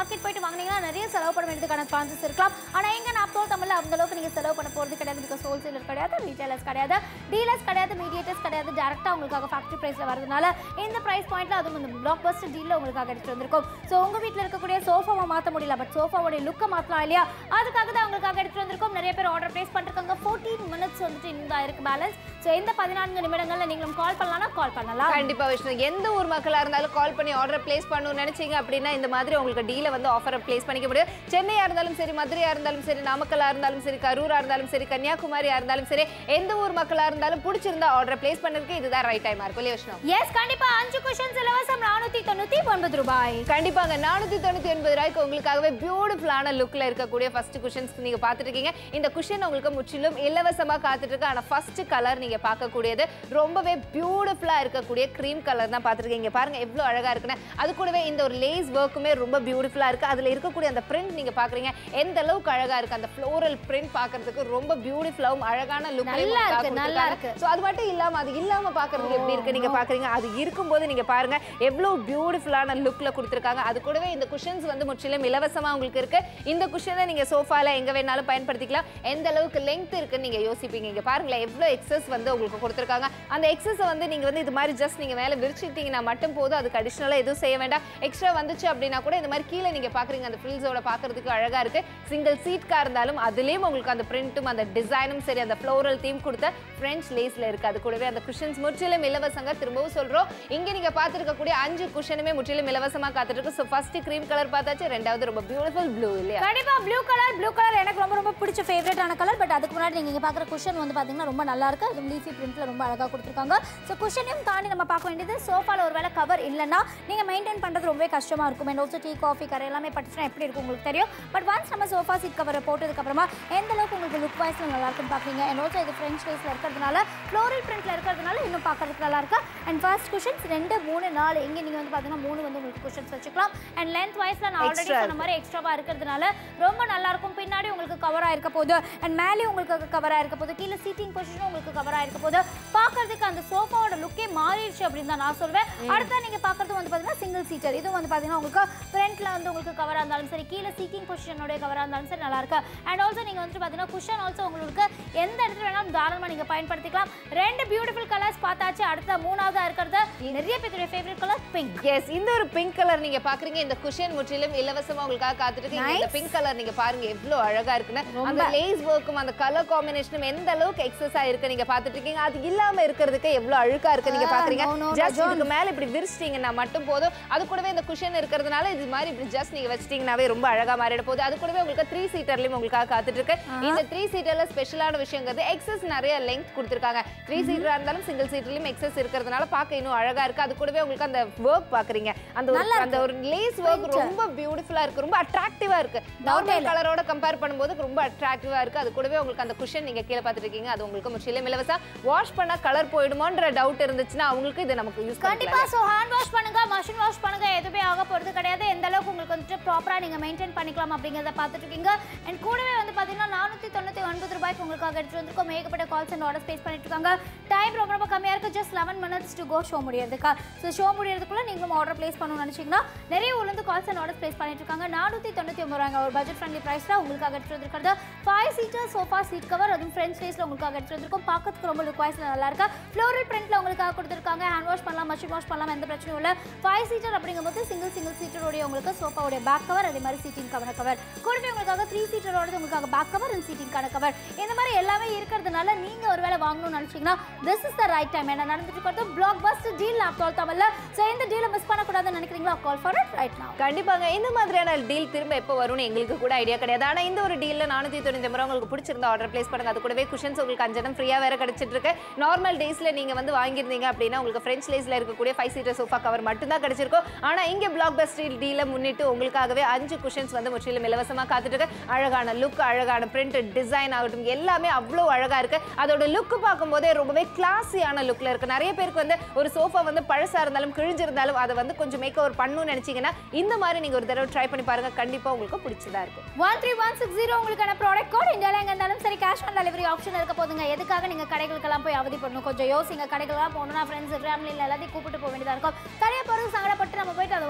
மார்க்கெட் போயிட்டு வாங்குனீங்கன்னா நிறைய செலவு பண்ண வேண்டியதுக்கான சான்சஸ் இருக்கலாம் ஆனா எங்க நாப்தோல் தமிழ்ல அந்த அளவுக்கு நீங்க செலவு பண்ண போறது கிடையாது பிகாஸ் ஹோல்சேலர் கிடையாது ரீட்டைலர்ஸ் கிடையாது டீலர்ஸ் கிடையாது மீடியேட்டர்ஸ் கிடையாது டேரக்டா உங்களுக்காக ஃபேக்டரி பிரைஸ்ல வரதுனால இந்த பிரைஸ் பாயிண்ட்ல அதுவும் இந்த பிளாக் பஸ்டர் டீல்ல உங்களுக்காக எடுத்துட்டு வந்திருக்கும் ஸோ உங்க வீட்ல இருக்கக்கூடிய சோஃபாவை மாத்த முடியல பட் சோஃபாவோட லுக்கை மாத்தலாம் இல்லையா அதுக்காக தான் உங்களுக்காக எடுத்துட்டு வந்திருக்கோம் நிறைய பேர் ஆர்டர் பிளேஸ் பண்ணிருக்காங்க ஃபோர்டீன் மினிட்ஸ் வந்துட்டு இந்த இருக்கு பேலன்ஸ் ஸோ இந்த பதினான்கு நிமிடங்கள்ல நீங்களும் கால் பண்ணலாம்னா கால் பண்ணலாம் கண்டிப்பா விஷ்ணு எந்த ஊர் மக்களா இருந்தாலும் கால் பண்ணி ஆர்டர் பிளேஸ் பண்ணணும்னு நினைச்சீங்க அப்படின்னா இந்த மாதிரி உங்களுக்கு டீல வந்து ஆஃபரை பிளேஸ் பண்ணிக்க முடியும் சென்னையா இருந்தாலும் சரி மதுரையா இருந்தாலும் சரி நாமக்கலா இருந்தாலும் சரி கரூரா இருந்தாலும் சரி கன்னியாகுமரியா இருந்தாலும் சரி எந்த ஊர் மக்களா இருந்தாலும் பிடிச்சிருந்தா ஆர்டர் பிளேஸ் பண்ணதுக்கு இதுதான் ரைட் டைமா இருக்கும் இல்லையா விஷ்ணு எஸ் கண்டிப்பா அஞ்சு கொஷன்ஸ் இலவசம் நானூத்தி தொண்ணூத்தி ஒன்பது ரூபாய் கண்டிப்பாங்க நானூத்தி தொண்ணூத்தி ஒன்பது ரூபாய்க்கு உங்களுக்காகவே பியூட்டிஃபுல்லான லுக்ல இருக்கக்கூடிய ஃபர்ஸ்ட் குஷன்ஸ் நீங்க பார்த்துட்டு இருக்கீங்க இந்த குஷன் உங்களுக்கு முற்றிலும் இலவசமா காத்துட்டு இருக்கு ஆனா ஃபர்ஸ்ட் கலர் நீங்க பார்க்கக்கூடியது ரொம்பவே பியூட்டிஃபுல்லா இருக்கக்கூடிய க்ரீம் கலர் தான் பார்த்துருக்கீங்க பாருங்க எவ்வளவு அழகா இருக்குன்னு அது கூடவே இந்த ஒரு லேஸ் ஒர்க்குமே ரொம்ப பியூட்டிஃபுல்லா இருக்கு அதுல இருக்கக்கூடிய அந்த பிரிண்ட் நீங்க பாக்குறீங்க எந்த அளவுக்கு அழகா இருக்கு அந்த ஃப்ளோரல் பிரிண்ட் பார்க்கிறதுக்கு ரொம்ப பியூட்டிஃபுல்லாவும் அழகான லுக் நல்லா இருக்கு, நல்லா இருக்கு. ஸோ அது மட்டும் இல்லாம அது இல்லாம பார்க்கிறதுக்கு எப்படி இருக்கு நீங்க பாக்குறீங்க அது இருக்கும்போது நீங்க பாருங்க எவ்வளவு பியூட்டிஃபுல்லான லுக்ல கொடுத்துருக்காங்க அது கூடவே இந்த குஷன்ஸ் வந்து முற்றிலும் இலவசமா உங்களுக்கு இருக்கு இந்த குஷனை நீங்க சோஃபால எங்க வேணாலும் பயன்படுத்திக்கலாம் எந்த அளவுக்கு லெங்த் இருக்குன்னு நீங்க யோசிப்பீங்க இங்க பாருங்களேன் எவ்வளவு எக்ஸஸ் வந்து உங்களுக்கு கொடுத்துருக்காங்க அந்த எக்ஸஸ் வந்து நீங்க வந்து இது மாதிரி ஜஸ்ட் நீங்க மேல விரிச்சிட்டீங்கன்னா மட்டும் போதும் அதுக்கு அடிஷனலா எதுவும் செய்ய வேண்டாம் எக்ஸ்ட்ரா வந்துச்சு அப்படின்னா கூட இந்த மாதிரி கீழே நீங்க பாக்குறீங்க அந்த ஃபில்ஸோட பாக்குறதுக்கு அழகா இருக்கு சிங்கிள் சீட்கா இருந்தாலும் அதுலயும் உங்களுக்கு அந்த பிரிண்ட்டும் அந்த டிசைனும் சரி அந்த ஃப்ளோரல் தீம் கொடுத்த ஃப்ரெஞ்ச் லேஸ்ல இருக்கு அது கூடவே அந்த குஷன்ஸ் முற்றிலும் இலவசங்க திரும்பவும் சொல்றோம் இங்க நீங்க பார்த்திருக்கக்கூடிய அஞ்சு குஷனுமே முற்றிலும் இலவசமா காத்துட்டு இருக்கு ஸோ ஃபர்ஸ்ட் கிரீம் கலர் பார்த்தாச்சு ரெண்டாவது ரொம்ப பியூட்டிஃபுல் ப்ளூ இல்லையா கண்டிப்பா ப்ளூ கலர் ப்ளூ கலர் எனக்கு ரொம்ப ரொம்ப பிடிச்ச ஃபேவரட்டான கலர் பட் அதுக்கு முன்னாடி நீங்க இங்க பாக்குற குஷன் வந்து பாத்தீங்கன்னா ரொம்ப நல்லா இருக்கு அது லீஃபி பிரிண்ட்ல ரொம்ப அழகா கொடுத்துருக்காங்க ஸோ குஷனையும் தாண்டி நம்ம பார்க்க வேண்டியது சோஃபால ஒருவேளை கவர் இல்லைன்னா நீங்க மெயின்டைன் பண்றது ரொம்பவே கஷ்டமா இருக்கும் அண்ட் ஆல்சோ டீ காஃபி கரை எல்லாமே பட்டுச்சுன்னா எப்படி இருக்கும் உங்களுக்கு தெரியும் பட் ஒன்ஸ் நம்ம சோஃபா சீட் கவரை போட்டதுக்கு அப்புறமா எந்த அளவுக்கு உங்களுக்கு லுக் வைஸ்ல நல்லா இருக்குன்னு பாக்குறீங்க அண்ட் ஆல்சோ இது ஃப்ரெஞ்ச் ஃபேஸ்ல இருக்கிறதுனால ஃப்ளோரல் பிரிண்ட்ல இருக்கிறதுனால இன்னும் பார்க்கறதுக்கு நல்லா இருக்கு அண்ட் ஃபர்ஸ்ட் குஷன்ஸ் ரெண்டு மூணு நாலு இங்க நீங்க வந்து பாத்தீங்கன்னா மூணு வந்து உங்களுக்கு குஷன்ஸ் வச்சுக்கலாம் அண்ட் லென்த் வைஸ்ல நான் ஆல்ரெடி Extra சொன்ன மாதிரி எக்ஸ்ட்ராவா இருக்கிறதுனால ரொம்ப நல்லா இருக்கும் பின்னாடி உங்களுக்கு கவர் ஆயிருக்க போது அண்ட் மேலே உங்களுக்கு கவர் ஆயிருக்க போது கீழே சீட்டிங் பொசிஷனும் உங்களுக்கு கவர் ஆயிருக்க போது பார்க்கறதுக்கு அந்த சோஃபாவோட லுக்கே மாறிடுச்சு அப்படின்னு தான் நான் சொல்வேன் அடுத்த நீங்க பார்க்கறது வந்து பாத்தீங்கன்னா சிங்கிள் சீட்டர் இதுவும் வந்து பாத்தீங்கன்னா உங்களுக்கு ஃப்ரண்ட்ல வந்து உங்களுக்கு கவரா இருந்தாலும் சரி கீழே சீட்டிங் பொசிஷனோட கவரா இருந்தாலும் சரி நல்லா இருக்கு அண்ட் ஆல்சோ நீங்க வந்து பாத்தீங்கன்னா குஷன் ஆல்சோ உங்களுக்கு எந்த இடத்துல வேணாலும் தாராளமா நீங்க பயன்படுத்திக்கலாம் ரெண்டு பியூட்டிஃபுல் கலர்ஸ் பார்த்தாச்சு அடுத்த மூணாவதா இருக்கிறது நிறைய பேருடைய ஃபேவரட் கலர் பிங்க் எஸ் இந்த ஒரு பிங்க் கலர் நீங்க பாக்குறீங்க இந்த குஷன் முற்றிலும் இலவசமா உங்களுக்காக காத்துட்டு இருக்கு இந்த பிங்க் கலர் நீங்க பாருங்க எவ்வளவு அழகா இருக்குன்னு அந்த லேஸ் ஒர்க்கும் அந்த கலர் காம்பினேஷனும் எந்த அளவுக்கு எக்ஸஸ் ஆயிருக்கு நீங்க பாத்துட்டு இருக்கீங்க அது இல்லாம இருக்கிறதுக்கு எவ்வளவு அழுக்கா இருக்கு நீங்க பாக்குறீங்க no, no, no, ஜஸ்ட் இதுக்கு மேல இப்படி விரிச்சிட்டீங்கன்னா மட்டும் போதும் அது கூடவே இந்த குஷன் இருக்கிறதுனால இது மாதிரி இப்படி ஜஸ்ட் நீங்க வச்சிட்டீங்கன்னாவே ரொம்ப அழகா மாறிட போகுது அது கூடவே உங்களுக்கு த்ரீ சீட்டர்லயும் உங்களுக்காக காத்துட்டு இருக்கு இந்த த்ரீ சீட்டர்ல ஸ்பெஷலான விஷயங்கிறது எக்ஸஸ் நிறைய லெங்த் கொடுத்துருக்காங்க த்ரீ சீட்டரா இருந்தாலும் சிங்கிள் சீட்லயும் எக்ஸஸ் இருக்கிறதுனால பார்க்க இன்னும் அழகா இருக்கு அது கூடவே உங்களுக்கு அந்த ஒர்க் பாக்குறீங்க அந்த ஒரு அந்த ஒரு லேஸ் ஒர்க் ரொம்ப பியூட்டிஃபுல்லா இருக்கு ரொம்ப அட்ராக்டிவா இருக்கு நார்மல் கலரோட கம்பேர் பண்ணும்போது ரொம்ப அட்ராக்டிவா இருக்கு அது கூடவே உங்களுக்கு அந்த குஷன் நீங்க கீழே பார்த்துட்டு இருக்கீங்க அது உங்களுக்கு முற்றிலும் இலவசம் வாஷ் பண்ணா கலர் போயிடுமோன்ற டவுட் இருந்துச்சுன்னா அவங்களுக்கு இது நமக்கு யூஸ் கண்டிப்பா சோ ஹேண்ட் வாஷ் பண்ணுங்க மஷின் வாஷ் பண்ணுங்க எதுவுமே ஆக போறது கிடையாது எந்த அளவுக்கு உங்களுக்கு வந்துட்டு ப்ராப்பரா நீங்க மெயின்டைன் பண்ணிக்கலாம் அப்படிங்கறத பார்த்துட்டு இருக்கீங்க அண்ட் கூடவே வந்து பாத்தீங்கன்னா நானூத்தி தொண்ணூத்தி ஒன்பது ரூபாய்க்கு உங்களுக்காக எடுத்து வந்திருக்கோம் ஏகப்பட்ட கால்ஸ் அண்ட் ஆர்டர் ஸ்பேஸ் பண்ணிட்டு இருக்காங்க டைம் ரொம்ப ரொம்ப கம்மியா இருக்கு just eleven minutes to go show முடியறதுக்கா ஸோ ஷோ முடியறதுக்குள்ள நீங்களும் ஆர்டர் பிளேஸ் பண்ணணும்னு நினைச்சீங்கன்னா நிறைய ஊர்ல இருந்து கால்ஸ் அண்ட் ஆர்டர் பிளேஸ் பண்ணிட்டு இருக்காங்க நானூத்தி தொண்ணூத்தி ஒன்பது ரூபாங்க ஒரு பட்ஜெட் ஃப்ரெண்ட்லி பிரைஸ்ல உங்களுக்காக எடுத்து வந்திருக்கிறது five seater sofa seat cover அதுவும் ஃப்ரெண்ட்ஸ் ஃபேஸ்ல உங்களுக்காக எடுத்து வந்திருக்கோம் பார்க்கறதுக்கு ரொம்ப லுக் வைஸ்ல நல்லா இருக்கு ஃப்ளோரல் பிரிண்ட்ல உங்களுக்காக கொடுத்துருக்காங்க ஹேண்ட் வாஷ் பண்ணலாம் மஷின் வாஷ் பண்ணலாம் எந்த பிரச்சனையும் இல்லை ஃபைவ் சீட்டர் அப்படிங்கும்போது சிங்கிள் சிங்கிள் சீட்டரோடைய உங்களுக்கு சோஃபாவுடைய பேக் கவர் அதே மாதிரி சீட்டிங் கவர் கவர் கூடவே உங்களுக்காக த்ரீ சீட்டரோட உங்களுக்காக பேக் கவர் அண்ட் சீட்டிங்கான கவர் இந்த மாதிரி எல்லாமே இருக்கிறதுனால நீங்க ஒருவேளை வாங்கணும்னு நினைச்சீங்கன்னா this is the right time என்ன நடந்துட்டு இருக்கிறது பிளாக் பஸ்ட் டீல் லேப்டாப் தமிழ்ல ஸோ இந்த டீலை மிஸ் பண்ணக்கூடாதுன்னு நினைக்கிறீங்களா call for it right now கண்டிப்பாங்க இந்த மாதிரியான டீல் திரும்ப எப்போ வரும்னு எங்களுக்கு கூட ஐடியா கிடையாது ஆனா இந்த ஒரு டீல்ல நானூத்தி தொண்ணூத்தி ரூபாய் உங்களுக்கு பிடிச்சிருந்தா ஆர்டர் பிளேஸ் பண்ணுங்க அது கூடவே குஷன்ஸ் உங்களுக்கு அஞ்சனம் ஃப்ரீயா வேற கிடைச்சிட்டு இருக்கு நார்மல் டேஸ்ல நீங்க வந்து வாங்கியிருந்தீங்க அப்படின்னா உங்களுக்கு ஃப்ரெஞ்ச் லேஸ்ல இருக்கக்கூடிய ஃபைவ் சீட்டர் சோஃபா கவர் மட்டும் தான் கிடைச்சிருக்கும் ஆனா இங்க பிளாக் பஸ்டர் டீல முன்னிட்டு உங்களுக்காகவே அஞ்சு குஷன்ஸ் வந்து முற்றிலும் இலவசமா காத்துட்டு இருக்கு அழகான லுக் அழகான பிரிண்ட் டிசைன் ஆகட்டும் எல்லாமே அவ்வளோ அழகா இருக்கு அதோட லுக் பார்க்கும்போதே ரொம்பவே கிளாஸியான லுக்ல இருக்கு நிறைய பேருக்கு வந்து ஒரு சோஃபா வந்து பழசா இருந்தாலும் கிழிஞ்சிருந்தாலும் அதை வந்து கொஞ்சம் மேக் ஓவர் பண்ணணும்னு நினைச்சீங்கன்னா இந்த மாதிரி நீங்க ஒரு தடவை ட்ரை பண்ணி பாருங்க கண்டிப்பா உங்களுக்கு பிடிச்சதா இருக்கும் one three one six zero உங்களுக்கான ப்ராடக்ட் கோட் இந்தியாவில் எங்கே இருந்தாலும் சரி கேஷ் ஆன் டெலிவரி ஆப்ஷன் இருக்க போதுங்க எதுக்காக நீங்கள் கடைகளுக்கெல்லாம் போய் அவதிப்படணும் கொஞ்சம் யோசிங்க கடைகள்லாம் போகணும்னா ஃப்ரெண்ட்ஸ் ஃபேமிலியில் எல்லாத்தையும் கூப்பிட்டு போக வேண்டியதாக இருக்கும் நிறைய பேருக்கு சங்கடப்பட்டு நம்ம போயிட்டு அதை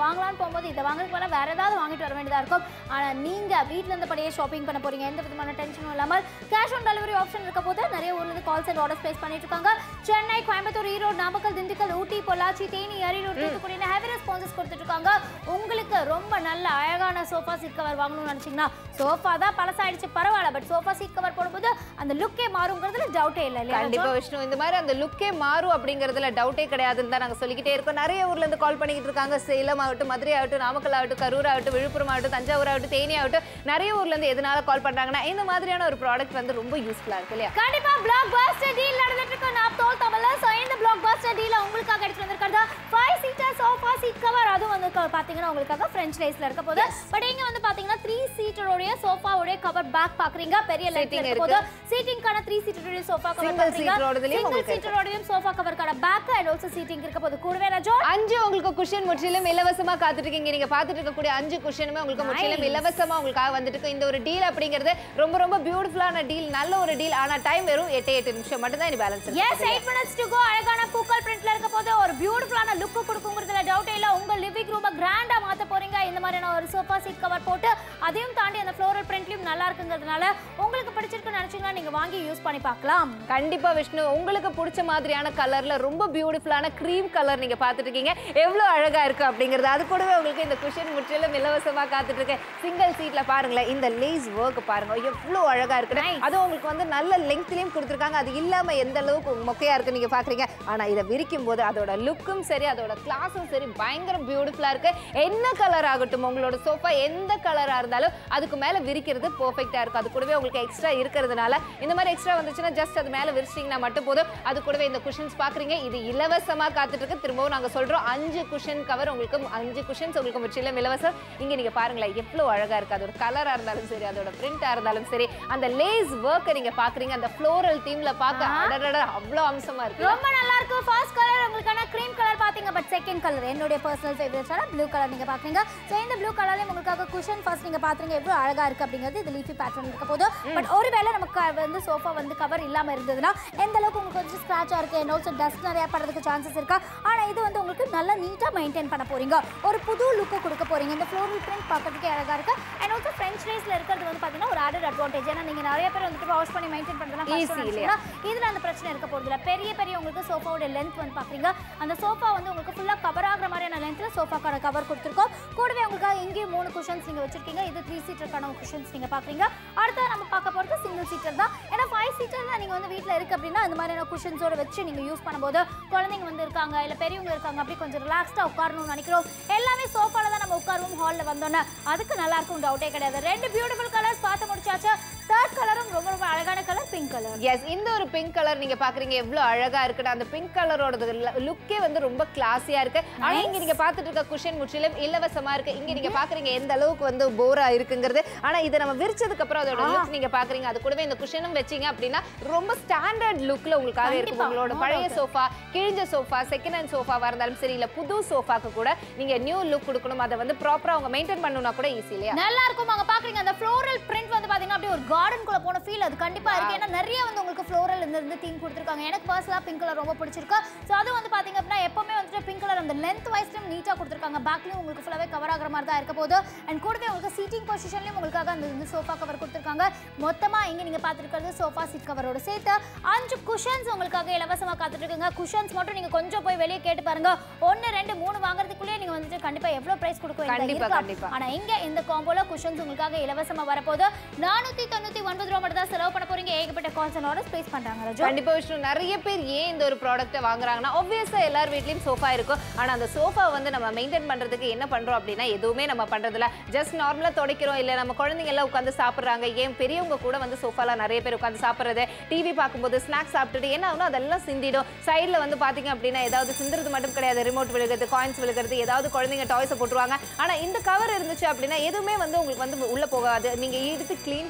வாங்கலாம்னு போகும்போது இதை வாங்குறதுக்கு பதிலா வேற ஏதாவது வாங்கிட்டு வர வேண்டியதா இருக்கும் ஆனா நீங்க வீட்ல இருந்தபடியே ஷாப்பிங் பண்ண போறீங்க எந்த விதமான டென்ஷனும் இல்லாமல் கேஷ் ஆன் டெலிவரி ஆப்ஷன் இருக்க போது நிறைய ஊர்ல இருந்து கால்ஸ் அண்ட் ஆர்டர்ஸ் பிளேஸ் பண்ணிட்டு இருக்காங்க சென்னை கோயம்புத்தூர் ஈரோடு நாமக்கல் திண்டுக்கல் ஊட்டி பொள்ளாச்சி தேனி அரியலூர் தூத்துக்குடி ஹெவி ரெஸ்பான்சஸ் கொடுத்துட்டு இருக்காங்க உங்களுக்கு ரொம்ப நல்ல அழகான சோஃபா சீட் கவர் வாங்கணும்னு நினைச்சீங்கன்னா சோஃபா தான் பழசாயிடுச்சு பரவாயில்ல பட் சோஃபா சீட் கவர் போடும்போது அந்த லுக்கே மாறுங்கிறதுல டவுட்டே இல்லை இல்லையா கண்டிப்பா விஷ்ணு இந்த மாதிரி அந்த லுக்கே மாறும் அப்படிங்கறதுல டவுட்டே கிடையாதுன்னு தான் நாங்க சொல்லிக்கிட்டே இருக்கோம் நிறைய ஊர்ல இருந்து கால் பண்ணிக்கிட்டு இருக்காங்க சேலம் ஆகட்டும் மதுரை ஆகட்டும் நாமக்கல் ஆகட்டும் கரூர் ஆகட்டும் விழுப்புரம் ஆகட்டும் தஞ்சாவூர் ஆகட்டும் தேனி ஆகட்டும் நிறைய ஊர்ல இருந்து எதனால கால் பண்றாங்கன்னா இந்த மாதிரியான ஒரு ப்ராடக்ட் வந்து ரொம்ப யூஸ்ஃபுல்லா இருக்கு இல்லையா கண்டிப்பா பிளாக் பஸ்டர் டீல் நடந்துட்டு இருக்கு நான் தோல் தமிழ்ல சோ இந்த பிளாக் பஸ்டர் டீல உங்களுக்காக எடுத்து வந்திருக்கிறது five seater sofa seat cover அதுவும் வந்து க- பாத்தீங்கன்னா உங்களுக்காக ஃப்ரெஞ்ச் லைஸ்ல இருக்க போது பட் இங்க வந்து பாத்தீங்கன்னா த்ரீ சீட்டரோட சோஃபாவோட கவர் பேக் பாக்குறீங்க பெரிய லென்த்ல Seating இருக்க போது சீட்டிங்கான த்ரீ சீட்டரோட சோஃபா கவர் Single பாக்குறீங்க seater-ஓடதுலயும் சிங்கிள் உங்களுக்கு சீட்டரோடையும் சோஃபா கவருக்கான பேக் அண்ட் ஆல்சோ சீட்டிங் இருக்க போது கூடவே ரஜோ அஞ்சு உங்களுக்கு குஷன் முற்றிலும் இலவசமா காத்துட்டு இருக்கீங்க நீங்க பாத்துட்டு இருக்கக்கூடிய அஞ்சு குஷனுமே உங்களுக்கு முற்றிலும் Nice. இலவசமா உங்களுக்காக வந்துட்டு இருக்கு இந்த ஒரு டீல் அப்படிங்கிறது ரொம்ப ரொம்ப பியூட்டிஃபுல்லான டீல் நல்ல ஒரு டீல் ஆனா டைம் வெறும் எட்டு எட்டு நிமிஷம் மட்டும் தான் இனி balance yes eight minutes to go அழகான பூக்கள் பிரிண்ட்ல இருக்க போது ஒரு பியூட்டிஃபுல்லான லுக் கொடுக்குங்கிறதுல டவுட் இல்ல உங்க லிவிங் ரூமை கிராண்டா மாத்த போறீங்க இந்த மாதிரியான ஒரு சோஃபா சீட் கவர் போட்டு அதையும் தாண்டி அந்த ஃப்ளோரல் பிரிண்ட்லயும் நல்லா இருக்குங்கிறதுனால உங்களுக்கு பிடிச்சிருக்குன்னு நினைச்சீங்கன்னா நீங்க வாங்கி யூஸ் பண்ணி பார்க்கலாம் கண்டிப்பா விஷ்ணு உங்களுக்கு பிடிச்ச மாதிரியான கலர்ல ரொம்ப பியூட்டிஃபுல்லான க்ரீம் கலர் நீங்க பார்த்துட்டு இருக்கீங்க எவ்வளவு அழகா இருக்கு அப்படிங்கிறது அது கூடவே உங்களுக்கு இந்த குஷன் முற்றிலும் இலவசமா காத்துட்டு இருக்கு சிங்கிள் சீட்ல பாருங்களேன் இந்த லேஸ் ஒர்க் பாருங்க எவ்வளவு அழகா இருக்கு Nice. அதுவும் உங்களுக்கு வந்து நல்ல லெங்க்த்லயும் கொடுத்துருக்காங்க அது இல்லாம எந்த அளவுக்கு மொக்கையா இருக்கு நீங்க பாக்குறீங்க ஆனா இதை விரிக்கும் போது அதோட லுக்கும் சரி அதோட கிளாஸும் சரி பயங்கர பியூட்டிஃபுல்லா இருக்கு என்ன கலர் ஆகட்டும் உங்களோட சோஃபா எந்த கலரா இருந்தாலும் அதுக்கு மேல விரிக்கிறது பெர்ஃபெக்ட்டா இருக்கும் அது கூடவே உங்களுக்கு எக்ஸ்ட்ரா இருக்கிறதுனால இந்த மாதிரி எக்ஸ்ட்ரா வந்துச்சுன்னா ஜஸ்ட் அது மேல விரிச்சிட்டிங்கன்னா மட்டும் போதும் அது கூடவே இந்த குஷன்ஸ் பாக்குறீங்க இது இலவசமா காத்துட்டு இருக்கு திரும்பவும் நாங்க சொல்றோம் அஞ்சு குஷன் கவர் உங்களுக்கு அஞ்சு குஷன்ஸ் உங்களுக்கு முற்றிலும் இலவசம் இங்க நீங்க பாருங்களேன் எவ்வளவு அழகா இருக்கு அதோட கலரா இருந்தாலும் சரி அதோட பிரிண்டா இருந்தாலும் சரி அந்த லேஸ் ஒர்க்கை நீங்க பாக்குறீங்க அந்த ஃப்ளோரல் தீம்ல பார்க்க அடடட அவ்வளவு அம்சமா இருக்கு ரொம்ப நல்லா இருக்கு ஃபர்ஸ்ட் கலர் உங்களுக்கான க்ரீம் கலர் பாத்தீங்க பட் செகண்ட் கலர் என்னுடைய பர்சனல் ஃபேவரட்டான ப்ளூ கலர் நீங்க பாக்குறீங்க சோ இந்த ப்ளூ கலர்லயும் உங்களுக்காக குஷன் ஃபர்ஸ்ட் நீங்க பாத்துறீங்க எவ்வளவு அழகா இருக்கு அப்படிங்கிறது இது லீஃபி பேட்டர்ன் இருக்க போது பட் ஒருவேளை நமக்கு வந்து சோஃபா வந்து கவர் இல்லாம இருந்ததுன்னா எந்த அளவுக்கு உங்களுக்கு கொஞ்சம் ஸ்க்ராட்சா இருக்கு அண்ட் ஆல்சோ டஸ்ட் நிறைய படுறதுக்கு சான்சஸ் இருக்கா ஆனா இது வந்து உங்களுக்கு நல்லா நீட்டா மெயின்டைன் பண்ண போறீங்க ஒரு புது லுக்கை கொடுக்க போறீங்க இந்த ஃப்ளோரல் பிரிண்ட் பார்க்கறதுக்கே அழகா இருக்கு அண்ட் ஆல்சோ ஃப்ரெஞ்ச் ரைஸ்ல இருக்கிறது வந்து பாத்தீங்கன்னா ஒரு ஆடட் அட்வான்டேஜ் ஏன்னா நீங்க நிறைய பேர் வந்துட்டு வாஷ் பண்ணி மெயின்டைன் பண்றதுலாம் Easy கஷ்டம் இல்லையா? நினைச்சீங்கன்னா இதுல அந்த பிரச்சனை இருக்க போறது இல்ல பெரிய பெரிய உங்களுக்கு சோஃபாவோட லென்த் வந்து பாக்குறீங்க அந்த சோஃபா வந்து உங்களுக்கு ஃபுல்லா கவர் ஆகுற மாதிரியான லென்த்ல சோஃபாக்கான கவர் கொடுத்துருக்கோம் கூடவே உங்களுக்கு இங்கேயும் மூணு குஷன்ஸ் நீங்க வச்சிருக்கீங்க இது த்ரீ சீட்டருக்கான குஷன்ஸ் நீங்க பாக்குறீங்க அடுத்து நம்ம பார்க்க போறது சிங்கிள் சீட்டர் தான் ஏன்னா ஃபைவ் சீட்டர்ல நீங்க வந்து வீட்ல இருக்கு அப்படின்னா இந்த மாதிரியான குஷன்ஸோட வச்சு நீங்க யூஸ் பண்ணும்போது குழந்தைங்க வந்து இருக்காங்க இல்ல பெரியவங்க இருக்காங்க அப்படி கொஞ்சம் ரிலாக்ஸ்டா உட்காரணும்னு நினைக்கிறோம் எல்லாமே சோஃபால தான் நம்ம உட்காருவோம் ஹால்ல வந்தோன்னே அதுக்கு நல்லா இருக்கும் டவுட்டே கிடையாது ரெண்டு பியூட்டிஃபுல் கலர்ஸ் பார்த்து முடிச்சாச்சு தேர்ட் கலரும் ரொம்ப ரொம்ப அழகான கலர் பிங்க் கலர் எஸ் இந்த ஒரு பிங்க் கலர் நீங்க பாக்குறீங்க எவ்வளவு அழகா இருக்குன்னு அந்த பிங்க் கலரோட லுக்கே வந்து ரொம்ப கிளாஸியா இருக்கு ஆனா இங்க நீங்க பாத்துட்டு இருக்க குஷன் முற்றிலும் இலவசமா இருக்கு இங்க நீங்க பாக்குறீங்க எந்த அளவுக்கு வந்து போரா இருக்குங்கிறது ஆனா இதை நம்ம விரிச்சதுக்கு அப்புறம் அதோட லுக் நீங்க பாக்குறீங்க அது கூடவே இந்த குஷனும் வச்சீங்க அப்படின்னா ரொம்ப ஸ்டாண்டர்ட் லுக்ல உங்களுக்காக இருக்கும் கண்டிப்பா, உங்களோட no பழைய doubt. சோஃபா கிழிஞ்ச சோஃபா செகண்ட் ஹேண்ட் சோஃபாவா இருந்தாலும் சரி இல்ல புது சோஃபாக்கு கூட நீங்க நியூ லுக் கொடுக்கணும் அதை வந்து ப்ராப்பரா அவங்க மெயின்டைன் பண்ணணும்னா கூட ஈஸி இல்லையா நல்லா இருக்கும் அங்க பாக்குறீங்க அந்த ஃப்ளோரல் பிரிண்ட் வந்து பாத்தீங்கன்னா அப்படியே ஒரு கார்டன் குள்ள போன ஃபீல் அது கண்டிப்பா இருக்கு ஏன்னா நிறைய வந்து உங்களுக்கு ஃப்ளோரல் இந்த இருந்து தீம் கொடுத்துருக்காங்க எனக்கு பர்சனலா பிங்க் கலர் ரொம்ப பிடிச்சிருக்கு ஸோ அது வந்து பாத்தீங்க அப்படின்னா எப்பவுமே வந்துட்டு பிங்க் கலர் அந்த லென்த் வைஸ்லயும் நீட்டா கொடுத்துருக்காங்க பேக்லயும் உங்களுக்கு ஃபுல்லாவே கவர் ஆகுற மாதிரி தான் இருக்க போகுது அண்ட் கூடவே உங்களுக்கு சீட்டிங் பொசிஷன்லயும் உங்களுக்காக அந்த இந்த சோஃபா கவர் கொடுத்துருக்காங்க மொத்தமா இங்க நீங்க பாத்துருக்கிறது சோஃபா சீட் கவரோட சேர்த்து அஞ்சு குஷன்ஸ் உங்களுக்காக இலவசமா காத்துட்டு இருக்குங்க குஷன்ஸ் மட்டும் நீங்க கொஞ்சம் போய் வெளியே கேட்டு பாருங்க ஒன்னு ரெண்டு மூணு வாங்குறதுக்குள்ளேயே நீங்க வந்துட்டு கண்டிப்பா எவ்வளவு பிரைஸ் கொடுக்க வேண்டியதா கண்டிப்பா, இருக்கா? கண்டிப்பா. ஆனா இங்க இந்த காம்போல குஷன்ஸ் உங்களுக்காக இலவசமா வரப்போகுது நானூத்தி தொண்ணூத்தி ஒன்பது ரூபா மட்டும் தான் செலவு பண்ண போறீங்க ஏகப்பட்ட கால்ஸ் அண்ட் ஆர்டர்ஸ் பிளேஸ் பண்றாங்க ரஜோ கண்டிப்பா விஷ்ணு நிறைய பேர் ஏன் இந்த ஒரு ப்ராடக்ட்டை வாங்குறாங்கன்னா ஆப்வியஸா எல்லார் வீட்லயும் சோஃபா இருக்கும் ஆனா அந்த சோஃபா வந்து நம்ம மெயின்டைன் பண்றதுக்கு என்ன பண்றோம் அப்படின்னா எதுவுமே நம்ம பண்றதில்ல ஜஸ்ட் நார்மலா துடைக்கிறோம் இல்ல நம்ம குழந்தைங்க எல்லாம் உட்காந்து சாப்பிடுறாங்க ஏன் பெரியவங்க கூட வந்து சோஃபால நிறைய பேர் உட்காந்து சாப்பிடுறது டிவி பார்க்கும்போது ஸ்நாக்ஸ் சாப்பிட்டுட்டு என்ன ஆகும்னா அதெல்லாம் சிந்திடும் சைடுல வந்து பாத்தீங்க அப்படின்னா ஏதாவது சிந்துறது மட்டும் கிடையாது ரிமோட் விழுகிறது காயின்ஸ் விழுகிறது ஏதாவது குழந்தைங்க டாய்ஸை போட்டுருவாங்க ஆனா இந்த கவர் இருந்துச்சு அப்படின்னா எதுவுமே வந்து உங்களுக்கு வந்து உள்ள போகாது நீங்க எடுத்து க்ளீன் பண்றதும்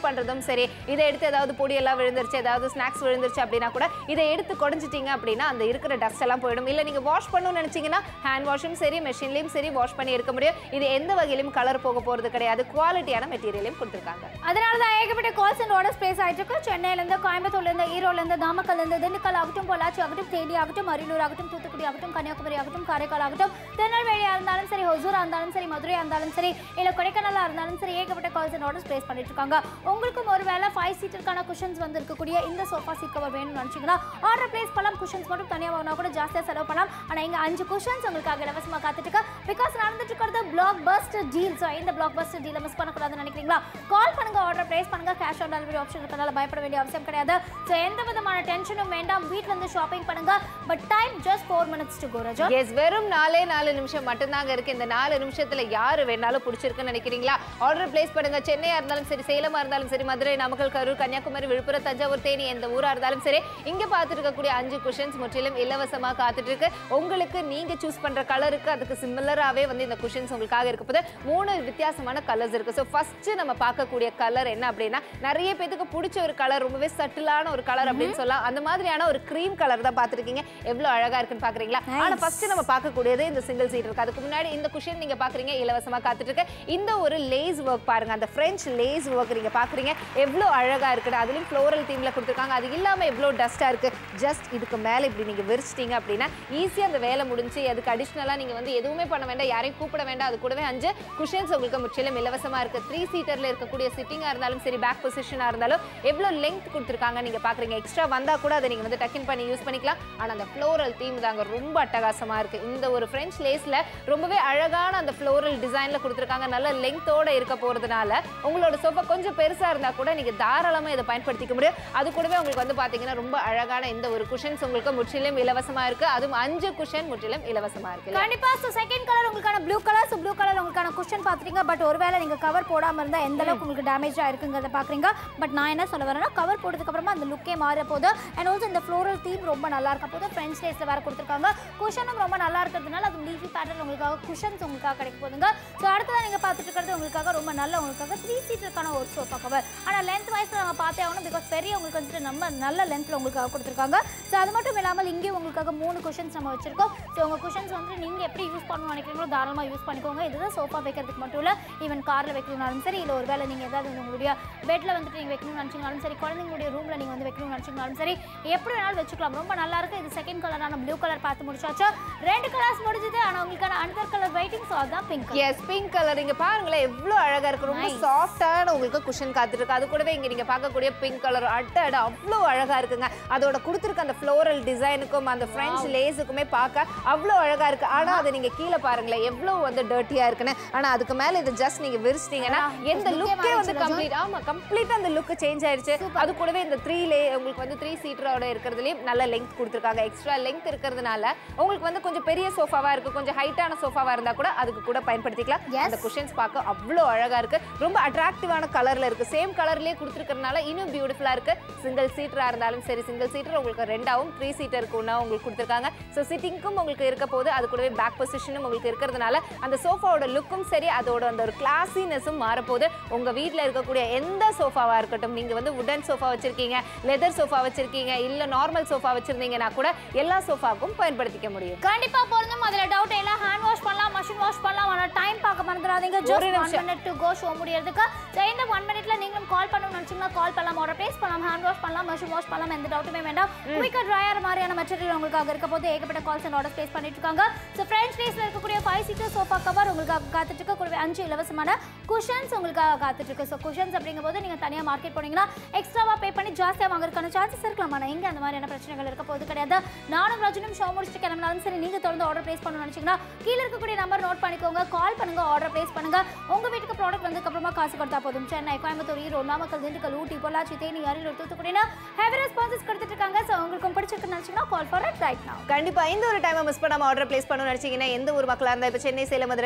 சரி இதை எடுத்து ஏதாவது பொடி எல்லாம் விழுந்துருச்சு ஏதாவது ஸ்நாக்ஸ் விழுந்துருச்சு அப்படின்னா கூட இதை எடுத்து குடஞ்சிட்டீங்க அப்படின்னா அந்த இருக்கிற டஸ்ட் எல்லாம் போயிடும் இல்லை நீங்கள் வாஷ் பண்ணணும்னு நினச்சிங்கன்னா ஹேண்ட் வாஷும் சரி மெஷின்லையும் சரி வாஷ் பண்ணி எடுக்க முடியும் இது எந்த வகையிலும் கலர் போக போகிறது கிடையாது குவாலிட்டியான மெட்டீரியலையும் கொடுத்துருக்காங்க அதனால தான் ஏகப்பட்ட கால்ஸ் அண்ட் ஆர்டர்ஸ் பிளேஸ் ஆயிட்டு இருக்கு சென்னையிலேருந்து கோயம்புத்தூர்லேருந்து ஈரோட்லேருந்து நாமக்கல்லேருந்து திண்டுக்கல் ஆகட்டும் பொள்ளாச்சி ஆகட்டும் தேனி ஆகட்டும் அரியலூர் ஆகட்டும் தூத்துக்குடி ஆகட்டும் கன்னியாகுமரி ஆகட்டும் காரைக்கால் ஆகட்டும் திருநெல்வேலியா இருந்தாலும் சரி ஹொசூரா இருந்தாலும் சரி மதுரையா இருந்தாலும் சரி இல்லை கொடைக்கானலா இருந்தாலும் சரி ஏகப்பட்ட கால்ஸ் அண்ட் ஆர்டர்ஸ் பிளேஸ் பண்ணிட்டு இருக்காங்க உங்களுக்கும் ஒரு வேளை ஃபைவ் சீட்டருக்கான குஷன்ஸ் வந்து இருக்கக்கூடிய இந்த சோஃபா சீட் கவர் வேணும்னு நினச்சிங்கன்னா ஆர்டர் பிளேஸ் பண்ணலாம் குஷன்ஸ் மட்டும் தனியாக வாங்கினா கூட ஜாஸ்தியாக செலவு பண்ணலாம் ஆனால் இங்கே அஞ்சு குஷன்ஸ் உங்களுக்காக இலவசமாக காத்துட்டு இருக்கு பிகாஸ் நடந்துட்டு இருக்கிறது பிளாக் பஸ்டர் டீல் ஸோ இந்த பிளாக் பஸ்டர் டீலை மிஸ் பண்ணக்கூடாதுன்னு நினைக்கிறீங்களா கால் பண்ணுங்க ஆர்டர் பிளேஸ் பண்ணுங்க கேஷ் ஆன் டெலிவரி ஆப்ஷன் இருக்கனால பயப்பட வேண்டிய அவசியம் கிடையாது ஸோ எந்த விதமான டென்ஷனும் வேண்டாம் வீட்ல இருந்து ஷாப்பிங் பண்ணுங்க but time just four minutes to go ரஜா எஸ் வெறும் நாலே நாலு நிமிஷம் மட்டும்தாங்க இருக்கு இந்த நாலு நிமிஷத்துல யாரு வேணாலும் பிடிச்சிருக்குன்னு நினைக்கிறீங்களா ஆர்டர் பிளேஸ் பண்ணுங்க சென்னையா இருந்தாலும் சரி சேலமா இருந்தாலும் சரி மதுரை நாமக்கல் கரூர் கன்னியாகுமரி விழுப்புரம் தஞ்சாவூர் தேனி எந்த ஊரா இருந்தாலும் சரி இங்க பார்த்துட்டு இருக்கக்கூடிய அஞ்சு குஷன்ஸ் முற்றிலும் இலவசமா காத்துட்டு இருக்கு உங்களுக்கு நீங்க சூஸ் பண்ற கலருக்கு அதுக்கு சிமிலராகவே வந்து இந்த குஷன்ஸ் உங்களுக்காக இருக்க போது மூணு வித்தியாசமான கலர்ஸ் இருக்கு ஸோ ஃபர்ஸ்ட் நம்ம பார்க்கக்கூடிய கலர் என்ன அப்படின்னா நிறைய பேத்துக்கு பிடிச்ச ஒரு கலர் ரொம்பவே சட்டிலான ஒரு கலர் அப்படின்னு சொல்லலாம் அந்த மாதிரியான ஒரு க்ரீம் கலர் தான் பார்த்துருக்கீங்க எவ்வளவு அழகா இருக்குன்னு பாக்குறீங்களா ஆனா ஃபர்ஸ்ட் நம்ம பார்க்கக்கூடியது இந்த சிங்கிள் சீட் இருக்கு அதுக்கு முன்னாடி இந்த குஷன் நீங்க பாக்குறீங்க இலவசமா காத்துட்டு இருக்கு இந்த ஒரு லேஸ் ஒர்க் பாருங்க அந்த பிரெஞ்ச் லேஸ் ஒர்க் நீங்க பாக்குறீங்க எவ்வளவு அழகா இருக்குது அதுலயும் ஃப்ளோரல் தீம்ல கொடுத்துருக்காங்க அது இல்லாம எவ்வளவு டஸ்டா இருக்கு ஜஸ்ட் இதுக்கு மேல இப்படி நீங்க விரிச்சிட்டீங்க அப்படின்னா ஈஸியா அந்த வேலை முடிஞ்சு அதுக்கு அடிஷ்னலா நீங்க வந்து எதுவுமே பண்ண வேண்டாம் யாரையும் கூப்பிட வேண்டாம் அது கூடவே அஞ்சு குஷன்ஸ் உங்களுக்கு முற்றிலும் இலவசமா இருக்கு த்ரீ சீட்டர்ல இருக்கக்கூடிய சிட்டிங்கா இருந்தாலும் சரி பேக் பொசிஷனா இருந்தாலும் எவ்வளவு லெங்த் கொடுத்துருக்காங்க நீங்க பாக்குறீங்க எக்ஸ்ட்ரா வந்தா கூட அதை நீங்க வந்து டக்கின் பண்ணி யூஸ் பண்ணிக்கலாம் ஆனா அந்த ஃப்ளோரல் தீம் தாங்க ரொம்ப அட்டகாசமா இருக்கு இந்த ஒரு ஃப்ரெஞ்ச் லேஸ்ல ரொம்பவே அழகான அந்த ஃப்ளோரல் டிசைன்ல கொடுத்துருக்காங்க நல்ல லெங்த்தோட இருக்க போறதுனால உங்களோட சோஃபா கொஞ்சம் பெருசா இருந்தா கூட நீங்க தாராளமா இதை பயன்படுத்திக்க முடியும் அது கூடவே உங்களுக்கு வந்து பாத்தீங்கன்னா ரொம்ப அழகான இந்த ஒரு குஷன்ஸ் உங்களுக்கு முற்றிலும் இலவசமா இருக்கு அதுவும் அஞ்சு குஷன் முற்றிலும் இலவசமா இருக்கு இல்லையா? கண்டிப்பா ஸோ செகண்ட் கலர் உங்களுக்கான blue colour so blue colour உங்களுக்கான குஷன் பார்த்துட்டீங்க பட் ஒருவேளை நீங்க கவர் போடாம இருந்தா எந்த அளவுக்கு உங்களுக்கு டேமேஜ் ஆயிருக்குங்கிறத பாக்குறீங்க பட் நான் என்ன சொல்ல வரேன்னா கவர் போட்டதுக்கு அப்புறமா அந்த லுக்கே மாற போகுது அண்ட் ஆல்சோ இந்த ஃப்ளோரல் தீம் ரொம்ப நல்லா இருக்க போது ஃப்ரெண்ட்ஸ் டேஸ்ல வேற கொடுத்துருக்காங்க குஷனும் ரொம்ப நல்லா இருக்கிறதுனால அது லீஃபி பேட்டர்ன் உங்களுக்காக குஷன்ஸ் உங்களுக்காக கிடைக்க போதுங்க ஸோ அடுத்ததான் நீங்க பார்த்துட்டு இருக்கிறது உங்களுக்காக ரொம்ப நல்ல உங்களுக்காக த்ரீ சீட்டருக்கான ஒரு சோஃபா கவர் ஆனா லென்த் வைஸ்ல நம்ம பார்த்தே ஆகணும் பிகாஸ் பெரிய உங்களுக்கு வந்துட்டு நம்ம நல்ல லென்த்ல உங்களுக்காக கொடுத்துருக்காங்க ஸோ அது மட்டும் இல்லாமல் இங்கேயும் உங்களுக்காக மூணு குஷன்ஸ் நம்ம வச்சிருக்கோம் ஸோ உங்கள் குஷன்ஸ் வந்து நீங்கள் எப்படி யூஸ் பண்ணணும்னு நினைக்கிறீங்களோ தாராளமாக யூஸ் பண்ணிக்கோங்க இதுதான் சோஃபா வைக்கிறதுக்கு மட்டும் இல்லை ஈவன் காரில் வைக்கணும்னாலும் சரி இல்லை ஒரு வேளை நீங்கள் ஏதாவது வந்து உங்களுடைய பெட்டில் வந்துட்டு நீங்கள் வைக்கணும்னு நினச்சிங்கனாலும் சரி குழந்தைங்களுடைய ரூமில் நீங்கள் வந்து வைக்கணும்னு நினச்சிங்கனாலும் சரி எப்படி வேணாலும் வச்சுக்கலாம் ரொம்ப நல்லா இருக்கு இது செகண்ட் கலரான ப்ளூ கலர் பார்த்து முடிச்சாச்சு ரெண்டு கலர்ஸ் முடிஞ்சது ஆனால் உங்களுக்கான அனதர் கலர் வெயிட்டிங் ஸோ அதுதான் பிங்க் எஸ் பிங்க் கலர் இங்க பாருங்களேன் எவ்வளவு அழகா இருக்கு ரொம்ப Nice. சாஃப்டான உங்களுக்கு குஷன் காத்துட்டு இருக்கு அது கூடவே இங்க நீங்க பார்க்கக்கூடிய பிங்க் கலர் அட்டை அட அவ்வளோ அழகா இருக்குங்க அதோட கொடுத்துருக்க அந்த ஃப்ளோரல் டிசைனுக்கும் அந்த ஃப்ரெஞ்ச் லேஸுக்குமே பார்க்க அவ்வளோ அழகா இருக்கு ஆனா அதை நீங்க கீழே பாருங்களேன் எவ்வளவு வந்து டர்ட்டியா இருக்குன்னு ஆனா அதுக்கு மேல இதை ஜஸ்ட் நீங்க விரிச்சிட்டீங்கன்னா அதான், எந்த look-ஏ லுக்கே வந்து மாறிடுச்சு, கம்ப்ளீட் ஆமா கம்ப்ளீட்டா அந்த லுக் சேஞ்ச் ஆயிருச்சு அது கூடவே இந்த த்ரீ லே உங்களுக்கு வந்து த்ரீ சீட்டரோட இருக்கிறதுலயும் நல்ல லெங்த் கொடுத்துருக்காங்க எக்ஸ்ட்ரா லெங்த் இருக்கிறதுனால உங்களுக்கு வந்து கொஞ்சம் பெரிய சோஃபாவா இருக்கு கொஞ்சம் ஹைட்டான சோஃபாவா இருந்தா கூட அதுக்கு கூட பயன்படுத்திக்கலாம் Yes. அந்த குஷன்ஸ் பார்க்க அவ்வளோ அழகா இருக்கு ரொம்ப அட்ராக்டிவான கலர்ல இருக்கு சேம் கலர்லயே கொடுத்துருக்கறனால இன்னும் பியூட்டிஃபுல்லா இருக்கு சிங்கிள் சீட்டரா இருந்தாலும் சரி சிங்கிள் சீட்டர் உங்களுக்கு ரெண்டாவும் த்ரீ சீட்டருக்கு ஒன்றா உங்களுக்கு கொடுத்துருக்காங்க ஸோ சிட்டிங்க்கும் உங்களுக்கு இருக்க போது அது கூடவே பேக் பொசிஷனும் உங்களுக்கு இருக்கிறதுனால அந்த சோஃபாவோட லுக்கும் சரி அதோட அந்த ஒரு கிளாஸினஸும் மாறப்போகுது உங்க வீட்டில் இருக்கக்கூடிய எந்த சோஃபாவா இருக்கட்டும் நீங்க வந்து உடன் சோஃபா வச்சிருக்கீங்க லெதர் சோஃபா வச்சிருக்கீங்க இல்ல நார்மல் சோஃபா வச்சிருந்தீங்கன்னா கூட எல்லா சோஃபாவுக்கும் பயன்படுத்திக்க முடியும் கண்டிப்பா பொருந்தும் அதுல டவுட் எல்லாம் ஹேண்ட் வாஷ் பண்ணலாம் மஷின் வாஷ் பண்ணலாம் ஆனா டைம் பார்க்க மறந்துடாதீங்க ஒரு ஜஸ்ட் ஒன் நிமிஷம். மினிட் டு கோ ஷோ முடியறதுக்கு ஸோ இந்த ஒன் மினிட்ல நீங்களும் கால் பண்ணணும்னு நினைச்சீங்கன்னா கால் பண்ணலாம் ஆர்டர் பிளேஸ் பண்ணலாம் ஹேண்ட் வாஷ் பண்ணலாம் மஷின் வாஷ் பண்ணலாம் எந்த டவுட்டுமே வேண்டாம் குயிக்கா ட்ரையர் மாதிரியான மெட்டீரியல் உங்களுக்காக இருக்க போது ஏகப்பட்ட கால்ஸ் அண்ட் ஆர்டர் பிளேஸ் பண்ணிட்டு இருக்காங்க ஸோ ஃப்ரெண்ட்ஸ் டேஸ்ல இருக்கக்கூடிய ஃபைவ் சீட்டர் சோஃபா கவர் உங்களுக்காக காத்துட்டு இருக்க கூடவே அஞ்சு இலவசமான குஷன்ஸ் உங்களுக்காக காத்துட்டு இருக்கு ஸோ குஷன்ஸ் அப்படிங்கும் போது நீங்க தனியா மார்க்கெட் போனீங்கன்னா எக்ஸ்ட்ராவா பே பண்ணி ஜாஸ்தியா வாங்குறதுக்கான சான்சஸ் இருக்கலாம் ஆனா எங்க அந்த மாதிரியான பிரச்சனைகள் இருக்க போது கிடையாது நானும் ரஜினும் ஷோ முடிச்சுட்டு கிளம்பினாலும் சரி நீங்க தொடர்ந்து ஆர்டர் பிளேஸ் பண்ணணும்னு நினைச்சீங்கன்னா கீழே இருக்கக்கூடிய நம்பர் நோட் பண்ணிக்கோங்க கால் பண்ணுங்க ஆர்டர் பிளேஸ் பண்ணுங்க உங்க வீட்டுக்கு ப்ராடக்ட் வந்ததுக்கு அப்புறமா காசு கொடுத்தா போதும் சென்னை கோயம்புத்தூர் ஈரோடு நாமக்கல் திண்டுக்கல் ஊட்டி பொள்ளாச்சி தேனி அரியலூர் தூத்துக்குடினா ஹெவி ரெஸ்பான்சஸ் கொடுத்துட்டு இருக்காங்க ஸோ உங்களுக்கும் பிடிச்சிருக்குன்னு நினைச்சீங்கன்னா கால் ஃபார் ரைட் நவ் கண்டிப்பா இந்த ஒரு டைமை மிஸ் பண்ணாம ஆர்டர் பிளேஸ் பண்ணணும்னு நினைச்சீங்கன்னா எந்த ஒரு மக்களா இருந்தா இப்ப சென்னை சேலம் மதுரை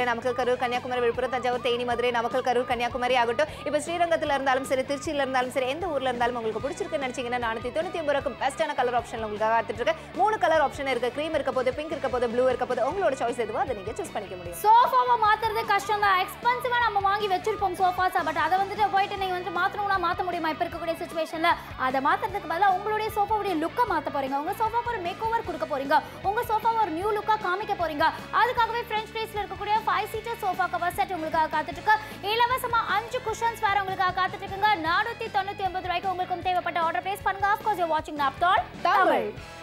நமக்கு கரூர் கன்னியாகுமரி விழுப்புரம் தஞ்சாவூர் தேனி மதுரை நமக்கு கரூர் கன்னியாகுமரி ஆகட்டும் இப்போ ஸ்ரீரங்கத்தில் இருந்தாலும் சரி திருச்சியில் இருந்தாலும் சரி எந்த ஊர்ல இருந்தாலும் உங்களுக்கு பிடிச்சிருக்குன்னு நினைச்சீங்கன்னா நானூற்றி தொண்ணூற்றி ஒன்பது ரூபாய்க்கு பெஸ்ட்டான கலர் ஆப்ஷன் உங்களுக்கு காத்துட்டு இருக்கு மூணு கலர் ஆப்ஷன் இருக்கு க்ரீம் இருக்க போது பிங்க் இருக்க போது ப்ளூ இருக்க போது உங்களோட சாய்ஸ் எதுவோ அதை நீங்க சூஸ் பண்ணிக்க முடியும் சோஃபாவை மாத்துறது கஷ்டம் தான் எக்ஸ்பென்சிவா நம்ம வாங்கி வச்சிருப்போம் சோஃபாஸை பட் அதை வந்துட்டு போயிட்டு நீங்க வந்து மாத்தணும்னா மாத்த முடியுமா இப்ப இருக்கக்கூடிய சுச்சுவேஷன்ல அதை மாத்துறதுக்கு பதிலா உங்களுடைய சோஃபாவுடைய லுக்கை மாத்த போறீங்க உங்க சோஃபாவுக்கு ஒரு மேக் ஓவர் கொடுக்க போறீங்க உங்க சோஃபாவை ஒரு நியூ லுக்கா காமிக்க போறீங்க அதுக்காகவே ஃப்ரெஞ்ச் பிளேஸ்ல இருக்கக்கூடிய five seater sofa cover set உங்களுக்காக காத்துட்டு இருக்கு இலவசமா அஞ்சு குஷன்ஸ் வேற உங்களுக்காக காத்துட்டு இருக்குங்க நானூத்தி தொண்ணூத்தி ஒன்பது ரூபாய்க்கு உங்களுக்கு தேவைப்பட்ட ஆர்டர் பிளேஸ் பண்ணுங்க ஆஃப்கோர்ஸ் யூ வாட்சிங் நாப்தால் தமிழ். தமிழ்